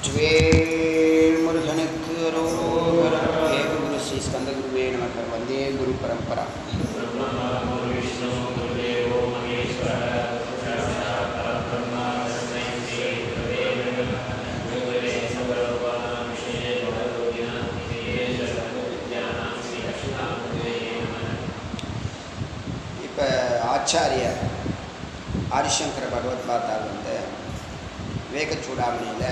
வெற்றிவேல் முருகனுக்கு ரோகரம் ஏக குரு ஸ்ரீ ஸ்கந்தகுருவே நமக்கு வந்தே குரு பரம்பரா இப்போ ஆச்சாரியர் ஆதிசங்கர பகவத் பார்த்தால் வந்து விவேக சூடாமணியில்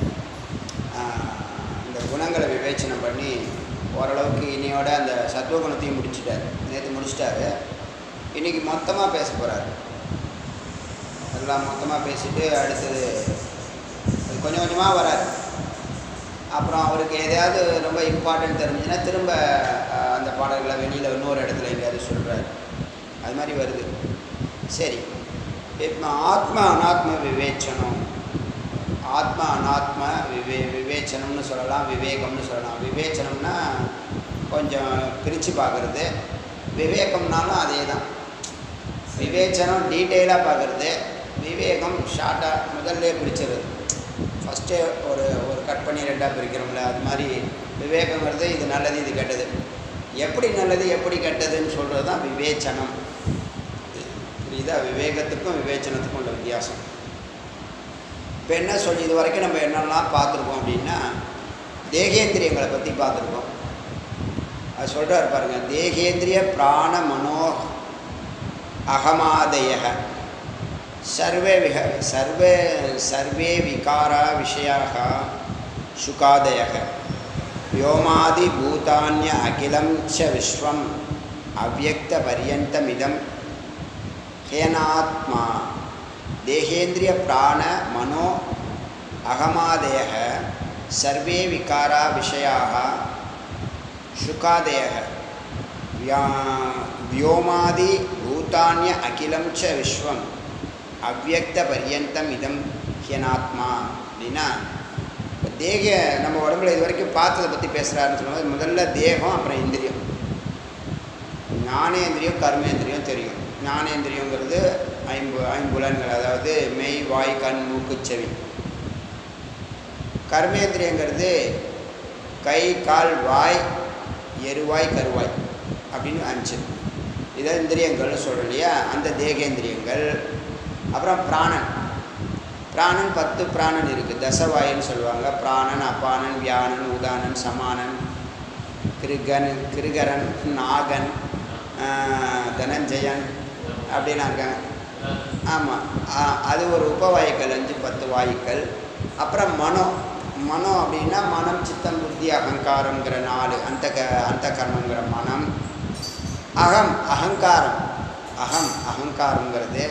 இந்த குணங்களை விவேச்சனம் பண்ணி ஓரளவுக்கு இனியோட அந்த சத்துவகுணத்தையும் முடிச்சிட்டார் நேற்று முடிச்சிட்டாரு இன்றைக்கி மொத்தமாக பேச போகிறார் எல்லாம் மொத்தமாக பேசிட்டு அடுத்தது அது கொஞ்சம் கொஞ்சமாக வராரு அப்புறம் அவருக்கு எதையாவது ரொம்ப இம்பார்ட்டன்ட் தெரிஞ்சுன்னா திரும்ப அஹ், அந்த பாடல்களை வெளியில் இன்னொரு இடத்துல எங்கேயாவது சொல்கிறாரு அது மாதிரி வருது சரி இப்போ ஆத்ம அனாத்ம விவேச்சனம் ஆத்ம அனாத்ம விவே விவேச்சனம்னு சொல்லலாம் விவேகம்னு சொல்லலாம் விவேச்சனம்னா கொஞ்சம் பிரித்து பார்க்குறது விவேகம்னாலும் அதே தான் விவேச்சனம் டீட்டெயிலாக பார்க்குறது விவேகம் ஷார்ட்டாக முதல்ல பிரிச்சிருது ஃபஸ்ட்டே ஒரு ஒரு கட் பண்ணி ரெண்டாக பிரிக்கிறோம்ல அது மாதிரி விவேகங்கிறது இது நல்லது இது கெட்டது எப்படி நல்லது எப்படி கெட்டதுன்னு சொல்கிறது தான் விவேச்சனம் புரியுதா விவேகத்துக்கும் விவேச்சனத்துக்கும் உள்ள வித்தியாசம் இப்போ என்ன சொல்லி இது வரைக்கும் நம்ம என்னெல்லாம் பார்த்துருக்கோம் அப்படின்னா தேகேந்திரியங்களை பற்றி பார்த்துருக்கோம் அது சொல்கிறார் பாருங்க தேகேந்திரிய பிராண மனோ அகமாதய சர்வே விக சர்வே சர்வே விகாரா விஷயாக சுகாதய व्योमादि भूतान्य अखिलं च विश्वम् अव्यक्तपर्यन्तमिदं हेनात्मा देहेन्द्रियप्राणमनो अहमादयः सर्वे विकारा विषयाः शुकादयः व्या व्योमादि भूतान्य अखिलं च विश्वम् அவ்யக்தபரியந்தம் இதம் ஹியனாத்மா அப்படின்னா இப்போ தேக நம்ம உடம்புல இது வரைக்கும் பார்த்ததை பற்றி பேசுகிறாருன்னு சொல்லும்போது முதல்ல தேகம் அப்புறம் இந்திரியம் ஞானேந்திரியம் கர்மேந்திரியம் தெரியும் ஞானேந்திரியங்கிறது ஐம்பு ஐம்புலன்கள் அதாவது மெய் வாய் கண் மூக்கு செவி கர்மேந்திரியங்கிறது கை கால் வாய் எருவாய் கருவாய் அப்படின்னு அஞ்சு இதை இந்திரியங்கள்னு சொல்கிறோம் இல்லையா அந்த தேகேந்திரியங்கள் அப்புறம் பிராணன் பிராணன் பத்து பிராணன் இருக்குது தசவாயின்னு சொல்லுவாங்க பிராணன் அப்பானன் வியானன் உதானன் சமானன் கிருகன் கிருகரன் நாகன் ஆஹ், தனஞ்சயன் அப்படின்னாங்க ஆமாம் அது ஒரு உபவாயுக்கள் அஞ்சு பத்து வாயுக்கள் அப்புறம் மனோ மனோ அப்படின்னா மனம் சித்தம் புத்தி அகங்காரங்கிற நாலு அந்த க அந்த கர்மங்கிற மனம் அகம் அகங்காரம் அகம் அகங்காரங்கிறது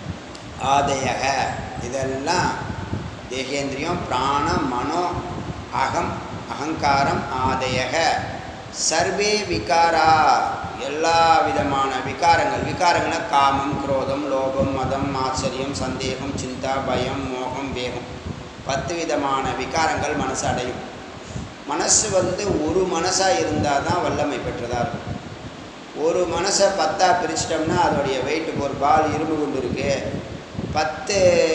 ஆதயக இதெல்லாம் தேகேந்திரியம் பிராண மனோ அகம் அகங்காரம் ஆதயக சர்வே விகாரா எல்லா விதமான விகாரங்கள் விகாரங்கள்னா காமம் குரோதம் லோபம் மதம் ஆச்சரியம் சந்தேகம் சிந்தா பயம் மோகம் வேகம் பத்து விதமான விகாரங்கள் மனசு அடையும் மனசு வந்து ஒரு மனசாக இருந்தால் தான் வல்லமை பெற்றதாக இருக்கும் ஒரு மனசை பத்தாக பிரிச்சிட்டோம்னா அதோடைய வெயிட் ஒரு பால் இரும்பு குண்டு இருக்குது பத்து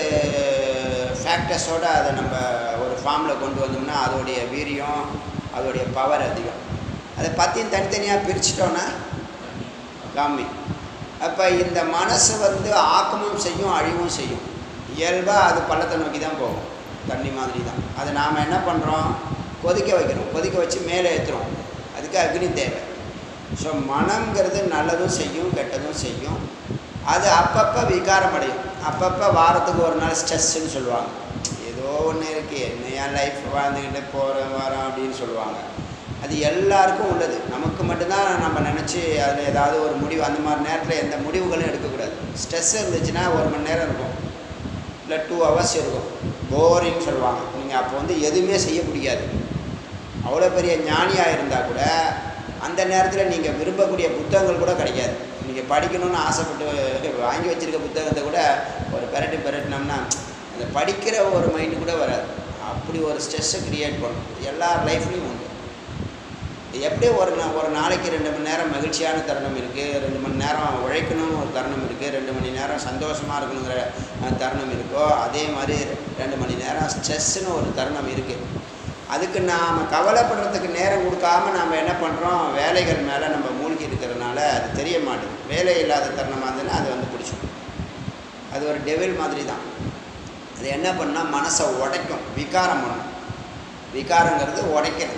ஃபேக்டர்ஸோடு அதை நம்ம ஒரு ஃபார்மில் கொண்டு வந்தோம்னா அதோடைய வீரியம் அதோடைய பவர் அதிகம் அதை பத்தையும் தனித்தனியாக பிரிச்சிட்டோன்னா கம்மி அப்போ இந்த மனசு வந்து ஆக்கமும் செய்யும் அழிவும் செய்யும் இயல்பாக அது பள்ளத்தை நோக்கி தான் போகும் தண்ணி மாதிரி தான் அதை நாம் என்ன பண்ணுறோம் கொதிக்க வைக்கிறோம் கொதிக்க வச்சு மேலே ஏற்றுறோம் அதுக்கு அக்னி தேவை ஸோ மனம்ங்கிறது நல்லதும் செய்யும் கெட்டதும் செய்யும் அது அப்பப்போ விகாரம் அடையும் அப்பப்போ வாரத்துக்கு ஒரு நாள் ஸ்ட்ரெஸ்ஸுன்னு சொல்லுவாங்க ஏதோ ஒன்று இருக்குது என்ன என் லைஃப் வாழ்ந்துக்கிட்டு போகிறேன் வரோம் அப்படின்னு சொல்லுவாங்க அது எல்லாருக்கும் உள்ளது நமக்கு மட்டும்தான் நம்ம நினச்சி அதில் ஏதாவது ஒரு முடிவு அந்த மாதிரி நேரத்தில் எந்த முடிவுகளும் எடுக்கக்கூடாது ஸ்ட்ரெஸ் இருந்துச்சுன்னா ஒரு மணி நேரம் இருக்கும் இல்லை டூ ஹவர்ஸ் இருக்கும் போரின்னு சொல்லுவாங்க நீங்கள் அப்போ வந்து எதுவுமே செய்ய முடியாது அவ்வளோ பெரிய ஞானியாக இருந்தால் கூட அந்த நேரத்தில் நீங்கள் விரும்பக்கூடிய புத்தகங்கள் கூட கிடைக்காது நீங்கள் படிக்கணும்னு ஆசைப்பட்டு வாங்கி வச்சிருக்க புத்தகத்தை கூட ஒரு பெரட்டு பெரட்டினோம்னா அந்த படிக்கிற ஒரு மைண்டு கூட வராது அப்படி ஒரு ஸ்ட்ரெஸ்ஸை க்ரியேட் பண்ணும் எல்லார் லைஃப்லேயும் உண்டு எப்படி ஒரு நா- ஒரு நாளைக்கு ரெண்டு மணி நேரம் மகிழ்ச்சியான தருணம் இருக்குது ரெண்டு மணி நேரம் உழைக்கணும்னு ஒரு தருணம் இருக்குது ரெண்டு மணி நேரம் சந்தோஷமாக இருக்கணுங்கிற அஹ், தருணம் இருக்கோ அதே மாதிரி ரெண்டு மணி நேரம் ஸ்ட்ரெஸ்ஸுன்னு ஒரு தருணம் இருக்குது அதுக்கு நாம் கவலைப்படுறதுக்கு நேரம் கொடுக்காம நாம் என்ன பண்ணுறோம் வேலைகள் மேலே நம்ம மூழ்கி இருக்கிறதுனால அது தெரிய மாட்டேங்குது வேலை இல்லாத தருணமாக இருந்ததுன்னா அது வந்து பிடிச்சிடும் அது ஒரு டெவில் மாதிரி தான் அது என்ன பண்ணால் மனசை உடைக்கும் விகாரம் பண்ணும் விகாரங்கிறது உடைக்கிறது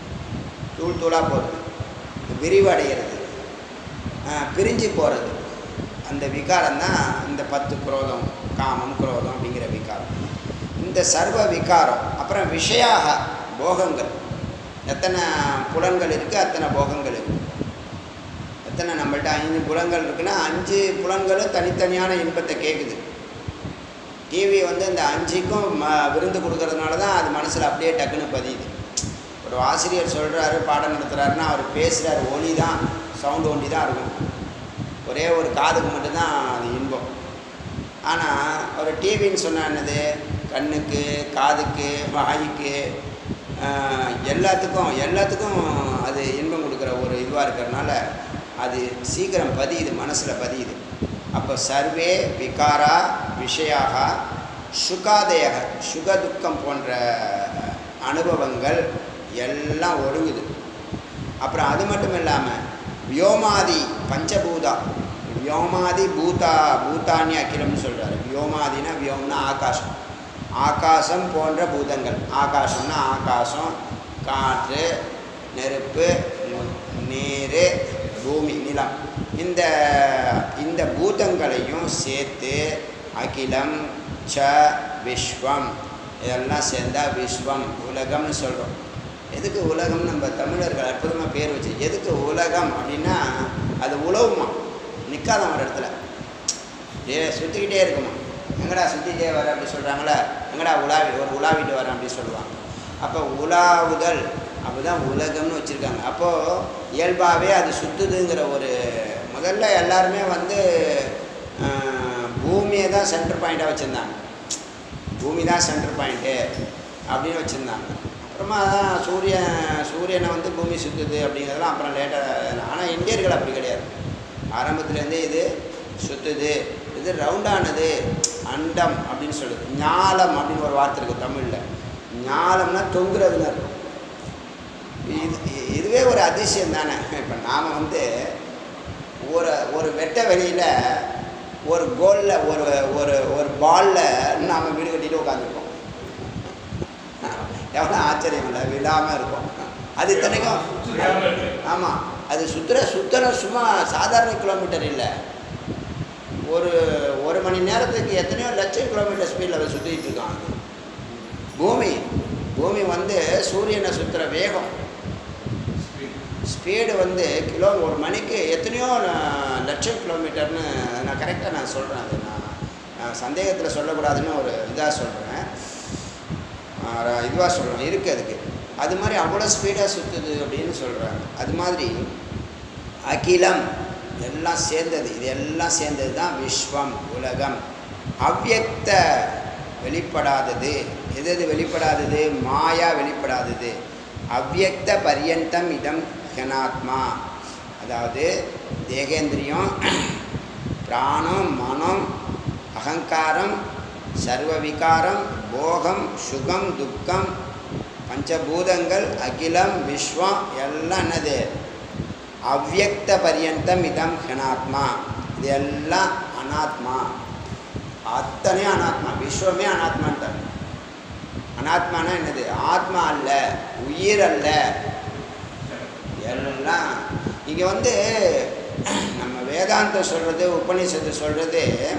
தூள் தூளாக போகிறது விரிவடைகிறது ஆஹ், பிரிஞ்சு போகிறது அந்த விகாரம் தான் இந்த பத்து குரோதம் காமம் குரோதம் அப்படிங்கிற விகாரம் இந்த சர்வ விகாரம் அப்புறம் விஷயாக போகங்கள் எத்தனை புலன்கள் இருக்குது அத்தனை போகங்கள் இருக்குது எத்தனை நம்மள்ட்ட ஐந்து புலன்கள் இருக்குன்னா அஞ்சு புலன்களும் தனித்தனியான இன்பத்தை கேட்குது டிவி வந்து இந்த அஞ்சுக்கும் ம விருந்து கொடுக்கறதுனால தான் அது மனசில் அப்படியே டக்குன்னு பதியுது ஒரு ஆசிரியர் சொல்கிறாரு பாடம் நடத்துகிறாருன்னா அவர் பேசுகிறார் ஒலி தான் சவுண்டு ஒண்டி தான் இருக்கும் ஒரே ஒரு காதுக்கு மட்டும்தான் அது இன்பம் ஆனால் ஒரு டிவின்னு சொன்னா என்னது கண்ணுக்கு காதுக்கு வாய்க்கு ஆஹ், எல்லாத்துக்கும் எல்லாத்துக்கும் அது இன்பம் கொடுக்குற ஒரு இதுவாக இருக்கிறதுனால அது சீக்கிரம் பதியுது மனசில் பதியுது அப்போ சர்வே விகாரா விஷயாக சுகாதேக சுக துக்கம் போன்ற அனுபவங்கள் எல்லாம் ஒடுங்குது அப்புறம் அது மட்டும் இல்லாமல் வியோமாதி பஞ்சபூதா வியோமாதி பூதா பூதானி அகிலம்னு சொல்கிறாரு வியோமாதினா வியோம்னா ஆகாசம் ஆகாசம் போன்ற பூதங்கள் ஆகாசம்னா ஆகாசம் காற்று நெருப்பு நீர் பூமி நிலம் இந்த இந்த பூதங்களையும் சேர்த்து அகிலம் ச விஸ்வம் இதெல்லாம் சேர்ந்தா விஸ்வம் உலகம்னு சொல்கிறோம் எதுக்கு உலகம் நம்ம தமிழர்கள் அற்புதமாக பேர் வச்சு எதுக்கு உலகம் அப்படின்னா அது உழவுமா நிற்காதான் ஒரு இடத்துல ஏ சுற்றிக்கிட்டே இருக்குமா எங்கடா சுற்றிக்கிட்டே வர அப்படி சொல்கிறாங்களே எங்கடா உலாவி ஒரு உலாவிட்டு வரேன் அப்படி சொல்லுவாங்க அப்போ உலாவுதல் அப்பதான் உலகம்னு வச்சுருக்காங்க அப்போது இயல்பாகவே அது சுற்றுதுங்கிற ஒரு முதல்ல எல்லாருமே வந்து ஆஹ், பூமியை தான் சென்டர் பாயிண்ட்டாக வச்சுருந்தாங்க பூமி தான் சென்டர் பாயிண்ட்டு அப்படின்னு வச்சுருந்தாங்க அப்புறமா தான் சூரியன் சூரியனை வந்து பூமி சுற்றுது அப்படிங்கிறதெல்லாம் அப்புறம் லேட்டாக ஆனால் இந்தியர்கள் அப்படி கிடையாது ஆரம்பத்துலேருந்தே இது சுற்றுது இது ரவுண்டானது அண்டம் அப்படின்னு சொல்லுது ஞாலம் அப்படின்னு ஒரு வார்த்தை இருக்குது தமிழில் ஞாலம்னா தொங்குறதுன்னு இருக்கும் இது இதுவே ஒரு அதிசயம் தானே இப்போ நாம் வந்து ஒரு ஒரு வெட்ட வெளியில் ஒரு கோலில் ஒரு ஒரு ஒரு பாலில் நாம் வீடு கட்டிட்டு உட்காந்துருக்கோம் எவ்வளோ ஆச்சரியம் இல்லை விழாமல் இருக்கும் அது இத்தனைக்கும் விழாம இருக்கு. ஆமாம் அது சுற்றுற சுத்தரம் சும்மா சாதாரண கிலோமீட்டர் இல்லை ஒரு ஒரு மணி நேரத்துக்கு எத்தனையோ லட்சம் கிலோமீட்டர் ஸ்பீடில் அதை சுற்றிட்டு இருக்கான் அது பூமி பூமி வந்து சூரியனை சுற்றுற வேகம் ஸ்பீடு வந்து கிலோ ஒரு மணிக்கு எத்தனையோ அஹ், லட்சம் கிலோமீட்டர்னு நான் கரெக்டாக நான் சொல்கிறேன் அது நான் நான் சந்தேகத்தில் சொல்லக்கூடாதுன்னு ஒரு இதாக சொல்கிறேன் இதுவாக சொல்கிறேன் இருக்குது அதுக்கு அது மாதிரி அவ்வளோ ஸ்பீடாக சுற்றுது அப்படின்னு சொல்கிறாங்க அது மாதிரி அகிலம் எல்லாம் சேர்ந்தது இது எல்லாம் சேர்ந்தது தான் விஸ்வம் உலகம் அவ்யக்த வெளிப்படாதது எது எது வெளிப்படாதது மாயா வெளிப்படாதது அவ்யக்த பரியந்தம் இதம் ஹெனாத்மா அதாவது தேகேந்திரியம் பிராணம் மனம் அகங்காரம் சர்வ விகாரம் போகம் சுகம் துக்கம் பஞ்சபூதங்கள் அகிலம் விஸ்வம் எல்லாம் என்னது அவ்யக்த பரியந்தம் இதம் ஹெனாத்மா இது எல்லாம் அனாத்மா அத்தனையும் அனாத்மா விஸ்வமே அனாத்மான்ட்டாங்க அனாத்மானா என்னது ஆத்மா அல்ல உயிர் அல்ல எல்லாம் இங்கே வந்து நம்ம வேதாந்தம் சொல்கிறது உபநிஷத்து சொல்கிறது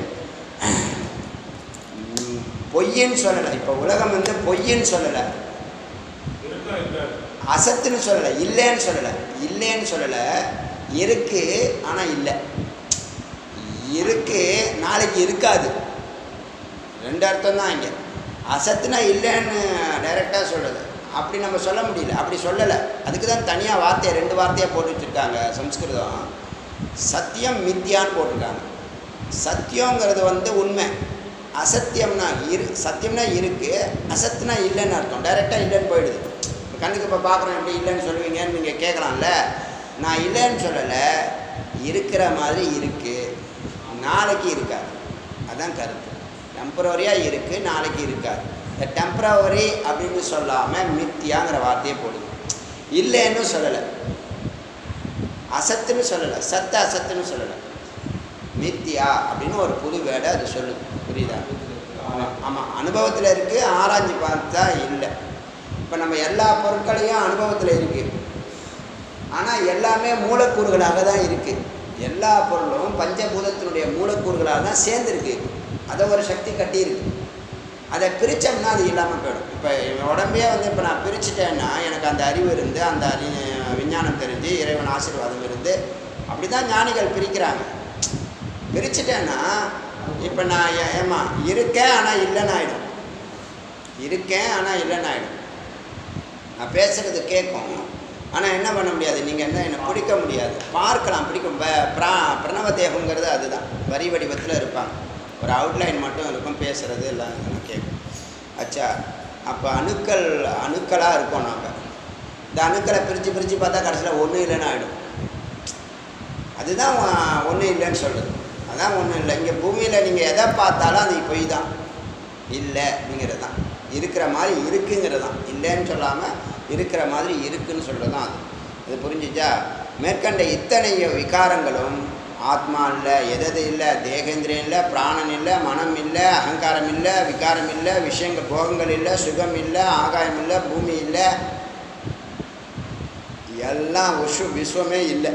ம், பொய்ன்னு சொல்லலை இப்போ உலகம் வந்து பொய்ன்னு சொல்லலை இருக்கும் இருக்காது அசத்துன்னு சொல்லலை இல்லைன்னு சொல்லலை இல்லைன்னு சொல்லலை இருக்கு ஆனால் இல்லை இருக்கு நாளைக்கு இருக்காது ரெண்டு அர்த்தம் தான் இங்கே அசத்துனா இல்லைன்னு டைரெக்டாக சொல்கிறது அப்படி நம்ம சொல்ல முடியல அப்படி சொல்லலை அதுக்கு தான் தனியாக வார்த்தையை ரெண்டு வார்த்தையாக போட்டு வச்சுருக்காங்க சம்ஸ்கிருதம் சத்தியம் மித்யான்னு போட்டிருக்காங்க சத்தியங்கிறது வந்து உண்மை அசத்தியம்னா இரு சத்தியம்னா இருக்குது அசத்துனா இல்லைன்னு அர்த்தம் டைரெக்டாக இல்லைன்னு போயிடுது கண்ணுக்கு இப்போ பார்க்குறோம் எப்படி இல்லைன்னு சொல்லுவீங்கன்னு நீங்கள் கேட்கலாம்ல நான் இல்லைன்னு சொல்லலை இருக்கிற மாதிரி இருக்குது நாளைக்கு இருக்காது அதான் கருத்து டெம்பரவரியாக இருக்குது நாளைக்கு இருக்காது இந்த டெம்பரவரி அப்படின்னு சொல்லாமல் மித்தியாங்கிற வார்த்தையை போடுது இல்லைன்னு சொல்லலை அசத்துன்னு சொல்லலை சத்து அசத்துன்னு சொல்லலை மித்தியா அப்படின்னு ஒரு புது வேடை அது சொல்லுது புரியுதா ஆமாம் ஆமாம் அனுபவத்தில் இருக்குது ஆராய்ஞ்சு பார்த்தா இல்லை இப்போ நம்ம எல்லா பொருட்களையும் அனுபவத்தில் இருக்குது ஆனால் எல்லாமே மூலக்கூறுகளாக தான் இருக்குது எல்லா பொருளும் பஞ்சபூதத்தினுடைய மூலக்கூறுகளாக தான் சேர்ந்துருக்கு அதை ஒரு சக்தி கட்டியிருக்கு அதை பிரித்தோம்னா அது இல்லாமல் போயிடும் இப்போ என் உடம்பே வந்து இப்போ நான் பிரிச்சுட்டேன்னா எனக்கு அந்த அறிவு இருந்து அந்த அறி விஞ்ஞானம் தெரிஞ்சு இறைவன் ஆசீர்வாதம் இருந்து அப்படி தான் ஞானிகள் பிரிக்கிறாங்க பிரிச்சுட்டேன்னா இப்போ நான் ஏ- ஏம்மா இருக்கேன் ஆனால் இல்லைன்னு ஆகிடும் இருக்கேன் ஆனால் இல்லைன்னு ஆகிடும் நான் பேசுகிறது கேட்கும் ஆனால் என்ன பண்ண முடியாது நீங்கள் என்ன என்னை பிடிக்க முடியாது பார்க்கலாம் பிடிக்கும் ப- பிரா பிரணவ தேகங்கிறது அதுதான் வரி வடிவத்தில் இருப்பாங்க ஒரு அவுட்லைன் மட்டும் இருக்கும் பேசுகிறது எல்லாம் இதெல்லாம் கேட்கும் அச்சா அப்போ அணுக்கள் அணுக்களாக இருக்கோம் நாங்கள் இந்த அணுக்களை பிரித்து பிரித்து பார்த்தா கடைசியில் ஒன்றும் இல்லைன்னு ஆகிடும் அதுதான் ஒன்றும் இல்லைன்னு சொல்லுது அதான் ஒன்றும் இல்லை இங்கே பூமியில் நீங்கள் எதை பார்த்தாலும் அது பொய் தான் இல்லை அப்படிங்கிறது தான் இருக்கிற மாதிரி இருக்குங்கிறது தான் இல்லைன்னு சொல்லாமல் இருக்கிற மாதிரி இருக்குன்னு சொல்கிறது தான் அது இது புரிஞ்சுச்சா மேற்கண்ட இத்தனை விகாரங்களும் ஆத்மா இல்லை எதது இல்லை தேகேந்திரியம் இல்லை பிராணன் இல்லை மனம் இல்லை அகங்காரம் இல்லை விகாரம் இல்லை விஷயங்கள் போகங்கள் இல்லை சுகம் இல்லை ஆகாயம் இல்லை பூமி இல்லை எல்லாம் விஸ்வ விஸ்வமே இல்லை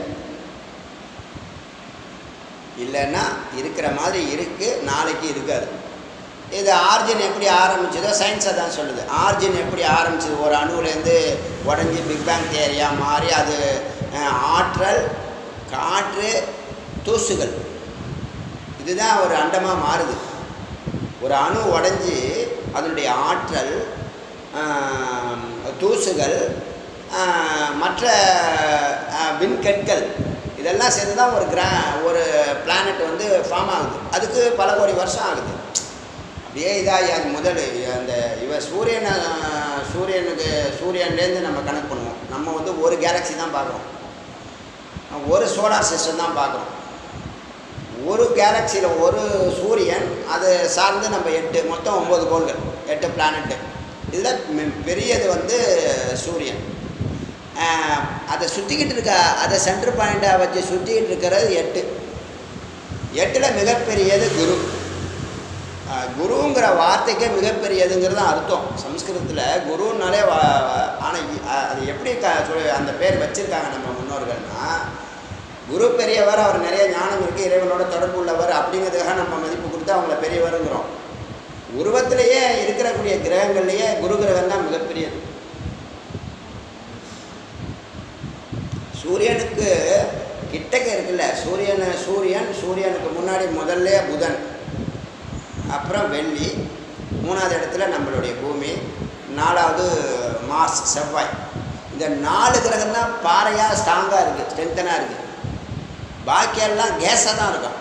இல்லைன்னா இருக்கிற மாதிரி இருக்குது நாளைக்கு இருக்காது இது ஆர்ஜின் எப்படி ஆரம்பிச்சதோ சயின்ஸை தான் சொல்லுது ஆர்ஜின் எப்படி ஆரம்பிச்சது ஒரு அணுவிலேருந்து உடஞ்சி பிக் பேங் தேரியாக மாறி அது அஹ், ஆற்றல் காற்று தூசுகள் இதுதான் ஒரு அண்டமாக மாறுது ஒரு அணு உடஞ்சி அதனுடைய ஆற்றல் ஆம், தூசுகள் ஆ, மற்ற ஆ, விண்கற்கள் இதெல்லாம் சேர்ந்து தான் ஒரு கிரா ஒரு பிளானட் வந்து ஃபார்ம் ஆகுது அதுக்கு பல கோடி வருஷம் ஆகுது அப்படியே இதாகி அது முதல் அந்த இவ சூரியனை சூரியனுக்கு சூரியன்லேருந்து நம்ம கணக்கு பண்ணுவோம் நம்ம வந்து ஒரு கேலக்ஸி தான் பார்க்குறோம் ஒரு சோலார் சிஸ்டம் தான் பார்க்குறோம் ஒரு கேலக்சியில் ஒரு சூரியன் அது சார்ந்து நம்ம எட்டு மொத்தம் ஒம்பது கோள்கள் எட்டு பிளானட்டு இதில் பெரியது வந்து சூரியன் ஆஹ், அதை சுற்றிக்கிட்டு இருக்க அதை சென்டர் பாயிண்ட்டாக வச்சு சுற்றிக்கிட்டு இருக்கிறது எட்டு எட்டில் மிகப்பெரியது குரு ஆஹ், குருங்கிற வார்த்தைக்கே மிகப்பெரியதுங்கிறது தான் அர்த்தம் சம்ஸ்கிருதத்தில் குருன்னாலே ஆனால் அது எப்படி க சொல்லி அந்த பேர் வச்சுருக்காங்க நம்ம முன்னோர்கள்னா குரு பெரியவர் அவர் நிறைய ஞானம் இருக்குது இறைவனோட தொடர்பு உள்ளவர் அப்படிங்கிறதுக்காக நம்ம மதிப்பு கொடுத்து அவங்கள பெரியவருங்கிறோம் உருவத்திலேயே இருக்கக்கூடிய கிரகங்கள்லேயே குரு கிரகம் தான் மிகப்பெரியது சூரியனுக்கு கிட்டக்க இருக்குல்ல சூரியன் சூரியன் சூரியனுக்கு முன்னாடி முதல்ல புதன் அப்புறம் வெள்ளி மூணாவது இடத்துல நம்மளுடைய பூமி நாலாவது மார்ஸ் செவ்வாய் இந்த நாலு கிரகம் தான் பாறையாக ஸ்ட்ராங்காக இருக்குது ஸ்ட்ரென்த்தனாக இருக்குது பாக்கியெல்லாம் கேஸாக தான் இருக்கும்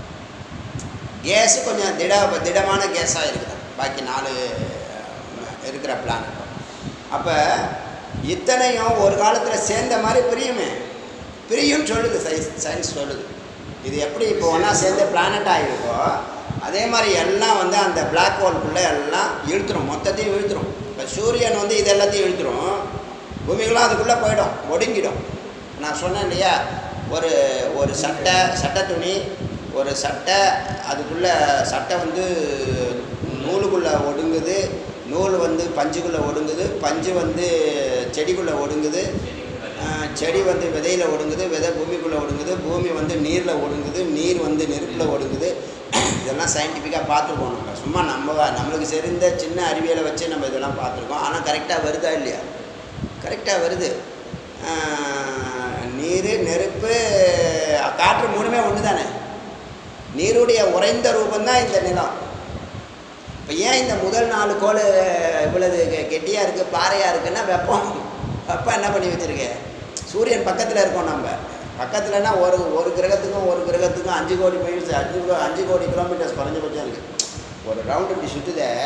கேஸு கொஞ்சம் திட திடமான கேஸாக இருக்குது பாக்கி நாலு அஹ், இருக்கிற பிளானட்டும் அப்போ இத்தனையும் ஒரு காலத்தில் சேர்ந்த மாதிரி பிரியுமே பிரியும்னு சொல்லுது சயின்ஸ் சயின்ஸ் சொல்லுது இது எப்படி இப்போ ஒன்றா சேர்ந்து பிளானட் ஆகிருக்கோ அதே மாதிரி எல்லாம் வந்து அந்த பிளாக் ஹோல்குள்ளே எல்லாம் இழுத்துரும் மொத்தத்தையும் இழுத்துரும் இப்போ சூரியன் வந்து இது எல்லாத்தையும் இழுத்துரும் பூமிகளும் அதுக்குள்ளே போயிடும் ஒடுங்கிடும் நான் சொன்னேன் இல்லையா ஒரு ஒரு சட்டை சட்டை துணி ஒரு சட்டை அதுக்குள்ளே சட்டை வந்து நூலுக்குள்ளே ஒடுங்குது நூல் வந்து பஞ்சுக்குள்ளே ஒடுங்குது பஞ்சு வந்து செடிக்குள்ளே ஒடுங்குது ஆஹ் செடி வந்து விதையில் ஒடுங்குது விதை பூமிக்குள்ளே ஒடுங்குது பூமி வந்து நீரில் ஒடுங்குது நீர் வந்து நெருப்பில் ஒடுங்குது இதெல்லாம் சயின்டிஃபிக்காக பார்த்துருக்கோம் நம்ம சும்மா நம்ம நம்மளுக்கு தெரிந்த சின்ன அறிவியலை வச்சு நம்ம இதெல்லாம் பார்த்துருக்கோம் ஆனால் கரெக்டாக வருதா இல்லையா கரெக்டாக வருது ஆஹ் நீர் நெருப்பு காற்று மூணுமே ஒன்று தானே நீருடைய உறைந்த ரூபந்தான் இந்த நிலம் இப்போ ஏன் இந்த முதல் நாலு கோள் இவ்வளவு கெ- கெட்டியாக இருக்குது பாறையாக இருக்குன்னா வெப்பம் வெப்பம் என்ன பண்ணி வச்சுருக்கு சூரியன் பக்கத்தில் இருக்கோம் நம்ம பக்கத்துலனா ஒரு ஒரு கிரகத்துக்கும் ஒரு கிரகத்துக்கும் அஞ்சு கோடி மைல்ஸ் அஞ்சு கோ- அஞ்சு கோடி கிலோமீட்டர்ஸ் குறைஞ்சபட்சம் இருக்குது ஒரு ரவுண்டு இப்படி சுற்றுத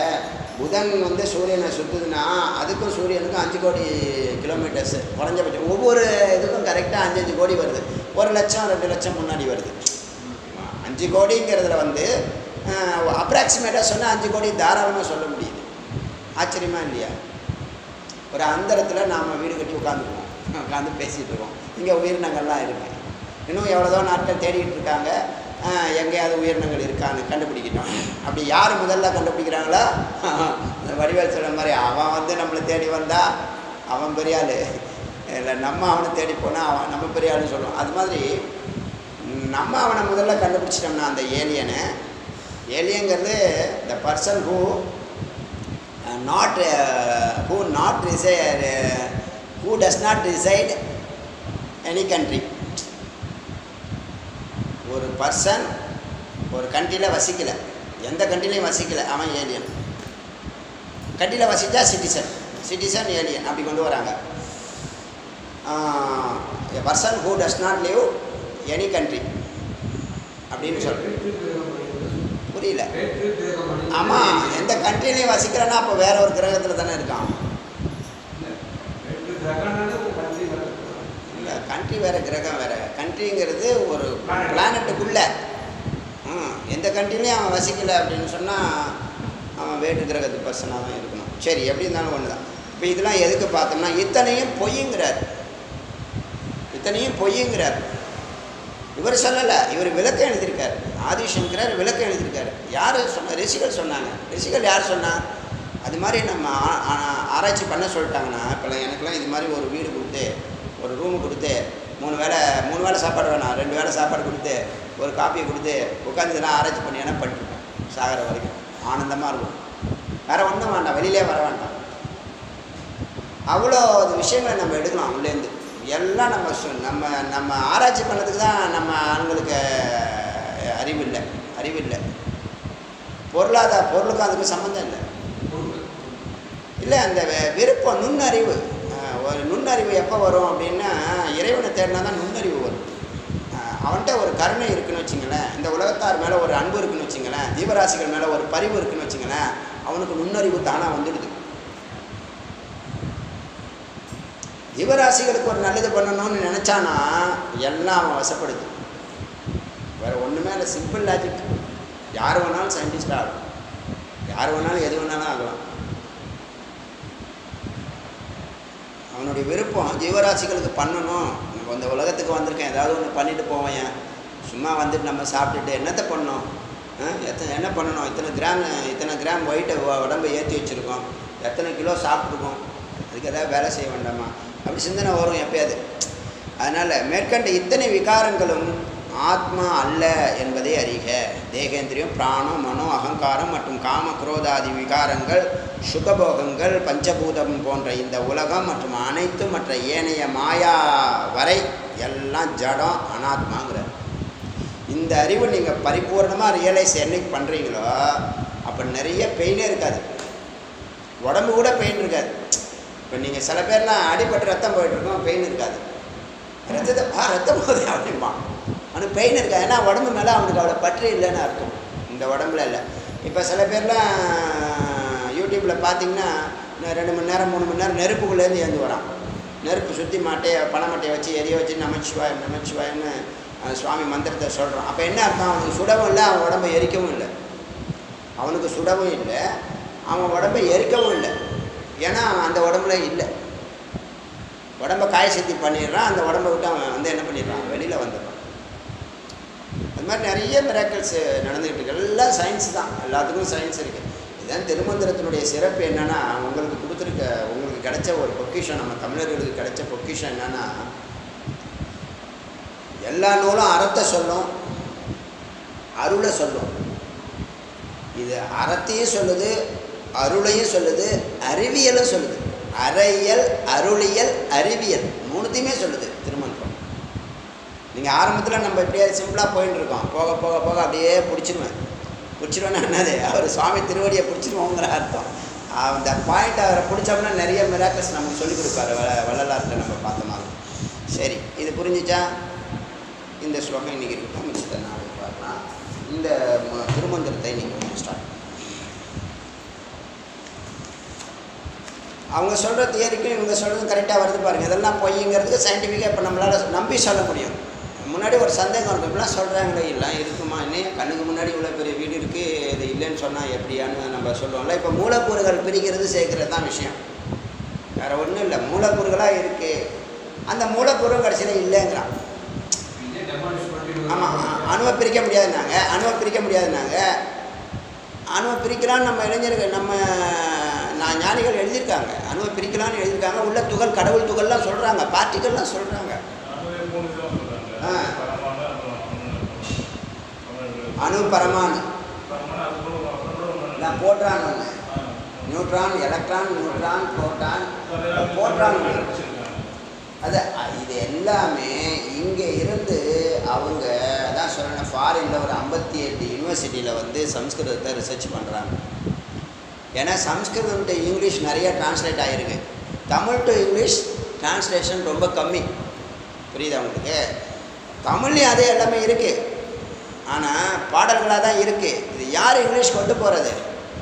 புதன் வந்து சூரியனை சுற்றுதுன்னா அதுக்கும் சூரியனுக்கும் அஞ்சு கோடி கிலோமீட்டர்ஸ் குறைஞ்சபட்சம் ஒவ்வொரு இதுக்கும் கரெக்டாக அஞ்சு அஞ்சு கோடி வருது ஒரு லட்சம் ரெண்டு லட்சம் முன்னாடி வருது அஞ்சு கோடிங்கிறதுல வந்து அப்ராக்சிமேட்டாக சொன்னால் அஞ்சு கோடி தாராளமாக சொல்ல முடியுது ஆச்சரியமா இல்லையா ஒரு அந்தரத்தில் நாம் வீடு கட்டி உட்காந்துக்குவோம் உட்காந்து பேசிகிட்டு இருக்கோம் இங்கே உயிரினங்கள்லாம் இருக்கு இன்னும் எவ்வளோதோ நாட்கள் தேடிட்டு இருக்காங்க ஆஹ், எங்கேயாவது உயிரினங்கள் இருக்கான்னு கண்டுபிடிக்கணும் அப்படி யார் முதல்ல கண்டுபிடிக்கிறாங்களோ இந்த வடிவேல் சொல்ற மாதிரி அவன் வந்து நம்மளை தேடி வந்தா அவன் பெரிய ஆள் இல்லை நம்ம அவனை தேடி போனால் அவன் நம்ம பெரிய ஆளுன்னு சொல்லுவோம் அது மாதிரி நம்ம அவனை முதல்ல கண்டுபிடிச்சிட்டோம்னா அந்த ஏலியனை ஏலியங்கிறது the person who not who not reside who does not reside any country ஒரு பர்சன் ஒரு கண்ட்ரியில் வசிக்கலை எந்த கண்ட்ரிலையும் வசிக்கலை அவன் ஏலியன் கண்ட்ரியில் வசித்தா சிட்டிசன் சிட்டிசன் ஏலியன் அப்படி கொண்டு வராங்க a person who does not live any country அப்படின்னு சொல்கிறேன் புரியல ஆமாம் எந்த கண்ட்ரிலையும் வசிக்கிறேன்னா அப்போ வேற ஒரு கிரகத்தில் தானே இருக்கான் இல்லை கண்ட்ரி வேறு கிரகம் வேறு கண்ட்ரிங்கிறது ஒரு பிளானட்டுக்குள்ளே ம் எந்த கண்ட்ரிலையும் அவன் வசிக்கலை அப்படின்னு சொன்னால் அவன் வேட்டு கிரகத்து பர்சனாக தான் இருக்கணும் சரி எப்படி இருந்தாலும் ஒன்று தான் இப்போ இதெல்லாம் எதுக்கு பார்த்தோம்னா இத்தனையும் பொய்யுங்கிறார் இத்தனையும் பொய்யுங்கிறார் இவர் சொல்லலை இவர் விளக்கம் எழுதியிருக்கார் ஆதிசங்கரர் விளக்கம் எழுதியிருக்காரு யார் சொன்ன ரிஷிகள் சொன்னாங்க ரிஷிகள் யார் சொன்னா அது மாதிரி நம்ம ஆ- ஆ- ஆராய்ச்சி பண்ண சொல்லிட்டாங்கன்னா இப்போ எனக்கெல்லாம் இது மாதிரி ஒரு வீடு கொடுத்து ஒரு ரூம் கொடுத்து மூணு வேளை மூணு வேளை சாப்பாடு வேணாம் ரெண்டு வேளை சாப்பாடு கொடுத்து ஒரு காப்பியை கொடுத்து உட்காந்து இதெல்லாம் ஆராய்ச்சி பண்ணி என்ன பண்ணிருப்பேன் சாகிற வரைக்கும் ஆனந்தமாக இருக்கும் வேறு ஒன்றும் வேண்டாம் வெளியிலே வர வேண்டாம் அவ்வளோ அது விஷயங்களை நம்ம எடுக்கலாம் உள்ளேருந்து எல்லாம் நம்ம சொ- நம்ம நம்ம ஆராய்ச்சி பண்ணதுக்கு தான் நம்ம ஆண்களுக்கு அறிவு இல்லை அறிவு இல்லை பொருளாதார பொருளுக்கும் அதுக்கு சம்மந்தம் இல்லை இல்லை அந்த வி- விருப்பம் நுண்ணறிவு அஹ், ஒரு நுண்ணறிவு எப்போ வரும் அப்படின்னா இறைவனை தேடினா தான் நுண்ணறிவு வரும் அஹ், அவன்கிட்ட ஒரு கருணை இருக்குன்னு வச்சுங்களேன் இந்த உலகத்தார் மேலே ஒரு அன்பு இருக்குன்னு வச்சுங்களேன் ஜீவராசிகள் மேலே ஒரு பரிவு இருக்குன்னு வச்சுங்களேன் அவனுக்கு நுண்ணறிவு தானாக வந்துடுது ஜீவராசிகளுக்கு ஒரு நல்லது பண்ணணும்னு நினச்சானா எல்லாம் அவன் வசப்படுது வேற ஒன்றுமே இல்லை சிம்பிள் லாஜிக் யார் வேணாலும் சயின்டிஸ்ட் ஆகலாம் யார் வேணாலும் எது வேணாலும் ஆகலாம் அவனுடைய விருப்பம் ஜீவராசிகளுக்கு பண்ணணும் நம்ம இந்த உலகத்துக்கு வந்திருக்கேன் ஏதாவது ஒன்று பண்ணிட்டு போவேன் சும்மா வந்துட்டு நம்ம சாப்பிட்டுட்டு என்னத்தை பண்ணோம் ஆ? எத்தனை என்ன பண்ணணும் இத்தனை கிராம் இத்தனை கிராம் ஒயிட்டை உடம்பை ஏற்றி வச்சுருக்கோம் எத்தனை கிலோ சாப்பிட்ருக்கோம் அதுக்கு ஏதாவது வேலை செய்ய வேண்டாமா அப்படி சிந்தனை வரும் எப்பயாவது அதனால் மேற்கண்ட இத்தனை விகாரங்களும் ஆத்மா அல்ல என்பதை அறிக தேகேந்திரியம் பிராணம் மனோ அகங்காரம் மற்றும் காம குரோதாதி விகாரங்கள் சுகபோகங்கள் பஞ்சபூதம் போன்ற இந்த உலகம் மற்றும் அனைத்து மற்ற ஏனைய மாயா வரை எல்லாம் ஜடம் அனாத்மாங்கிறார் இந்த அறிவு நீங்கள் பரிபூர்ணமாக ரியலைஸ் என்னைக்கு பண்ணுறீங்களோ அப்போ நிறைய பெயினே இருக்காது உடம்பு கூட பெயின் இருக்காது இப்போ நீங்கள் சில பேர்லாம் அடிபட்டு ரத்தம் போயிட்டுருக்கோம் பெயின் இருக்காது ரத்தத்தை ஆ ரத்தம் போகுது அப்படிம்பான் அவனுக்கு பெயின் இருக்காது ஏன்னா உடம்பு மேலே அவனுக்கு அவ்வளோ பற்று இல்லைன்னு அர்த்தம் இந்த உடம்புல இல்லை இப்போ சில பேர்லாம் யூடியூப்பில் பார்த்தீங்கன்னா இன்னும் ரெண்டு மணி நேரம் மூணு மணி நேரம் நெருப்புக்குள்ளேருந்து ஏந்து வரான் நெருப்பு சுற்றி மாட்டையை பனைமட்டையை வச்சு எரிய வச்சு நமச்சிவாயம் நமச்சிவாயம்னு அஹ், சுவாமி மந்திரத்தை சொல்கிறான் அப்போ என்ன அர்த்தம் அவனுக்கு சுடவும் இல்லை அவன் உடம்பை எரிக்கவும் இல்லை அவனுக்கு சுடவும் இல்லை அவன் உடம்பை எரிக்கவும் இல்லை ஏன்னா அவன் அந்த உடம்புல இல்லை உடம்ப காய சித்தி பண்ணிடுறான் அந்த உடம்பை விட்டு அவன் வந்து என்ன பண்ணிடுறான் வெளியில் வந்துடுறான் அது மாதிரி நிறைய மிராக்கிள்ஸ் நடந்துக்கிட்டு இருக்கு எல்லாம் சயின்ஸ் தான் எல்லாத்துக்கும் சயின்ஸ் இருக்குது இதுதான் திருமந்திரத்தினுடைய சிறப்பு என்னென்னா உங்களுக்கு கொடுத்துருக்க உங்களுக்கு கிடைச்ச ஒரு பொக்கிஷன் நம்ம தமிழர்களுக்கு கிடைச்ச பொக்கிஷன் என்னென்னா எல்லா நூலும் அறத்தை சொல்லும் அருளை சொல்லும் இது அறத்தையும் சொல்லுது அருளையும் சொல்லுது அறிவியலும் சொல்லுது அறையியல் அருளியல் அறிவியல் மூணுத்தையுமே சொல்லுது திருமந்திரம் நீங்கள் ஆரம்பத்தில் நம்ம இப்படியே சிம்பிளாக போயின்னு இருக்கோம் போக போக போக அப்படியே பிடிச்சிருவேன் பிடிச்சிருவேன்னா என்னது அவர் சுவாமி திருவடியை பிடிச்சிருவோங்கிற அர்த்தம் அந்த பாயிண்ட் அவரை பிடிச்சோம்னா நிறைய மிராக்கல்ஸ் நமக்கு சொல்லிக் கொடுப்பாரு வ வள்ளலார்கிட்ட நம்ம பார்த்த மாதிரி சரி இது புரிஞ்சுச்சா இந்த ஸ்லோகம் இன்றைக்கி இருக்கட்டும் மிச்சத்தை நாளைக்கு பார்க்கலாம் இந்த ம- திருமந்திரத்தை நீங்கள் ஸ்டார்ட் அவங்க சொல்கிற தியரிக்கும் இவங்க சொல்கிறது கரெக்டாக வருது பாருங்கள் இதெல்லாம் பொய்ங்கிறதுக்கு சயின்டிஃபிக்காக இப்போ நம்மளால் நம்பி சொல்ல முடியும் முன்னாடி ஒரு சந்தேகம் இருக்கும் இப்படிலாம் சொல்கிறாங்களே இல்லை இருக்குமா இன்னும் கண்ணுக்கு முன்னாடி இவ்வளோ பெரிய வீடு இருக்குது இது இல்லைன்னு சொன்னால் எப்படியான்னு நம்ம சொல்லுவோம்ல இப்போ மூலக்கூறுகள் பிரிக்கிறது சேர்க்கறது தான் விஷயம் வேறு ஒன்றும் இல்லை மூலக்கூறுகளாக இருக்குது அந்த மூலக்கூறும் கடைசியில் இல்லைங்கிறான் இதே demolish பண்ணிட்டு ஆமாம் அணுவை பிரிக்க முடியாதுனாங்க அணுவை பிரிக்க முடியாதுனாங்க அணுவை பிரிக்கலான்னு நம்ம இளைஞர்கள் நம்ம நான் ஞானிகள் எழுதியிருக்காங்க அணுவை பிரிக்கலான்னு எழுதியிருக்காங்க உள்ள துகள் கடவுள் துகள்லாம் சொல்கிறாங்க பார்ட்டிகள்லாம் சொல்கிறாங்க நாங்களே மூணு தான் சொல்றாங்க. ஆ. பரமானு, அப்புறம் அணு, அப்புறம் அணு பரமாணு பரமானு, அதுக்கப்புறம் அப்புறம் ஒண்ணு. நான் போட்ரான் ஒன்று ஆ. நியூட்ரான் எலக்ட்ரான் நியூட்ரான் புரோட்டான் அதெல்லாம் போட்ரான் ஒன்று கண்டுபிடிச்சிருக்காங்க. அது அ- இது எல்லாமே இங்கே இருந்து அவங்க அதான் சொல்லணும் ஃபாரினில் ஒரு ஐம்பத்தி எட்டு யூனிவர்சிட்டியில் வந்து சம்ஸ்கிருதத்தை ரிசர்ச் பண்ணுறாங்க ஏன்னா சம்ஸ்கிருதம் டு இங்கிலீஷ் நிறைய டிரான்ஸ்லேட் ஆகிருக்கு தமிழ் டு இங்கிலீஷ் டிரான்ஸ்லேஷன் ரொம்ப கம்மி புரியுதா உங்களுக்கு தமிழ்லேயும் அதே எல்லாமே இருக்குது ஆனால் பாடல்களாக தான் இருக்குது இது யார் இங்கிலீஷ் கொண்டு போகிறது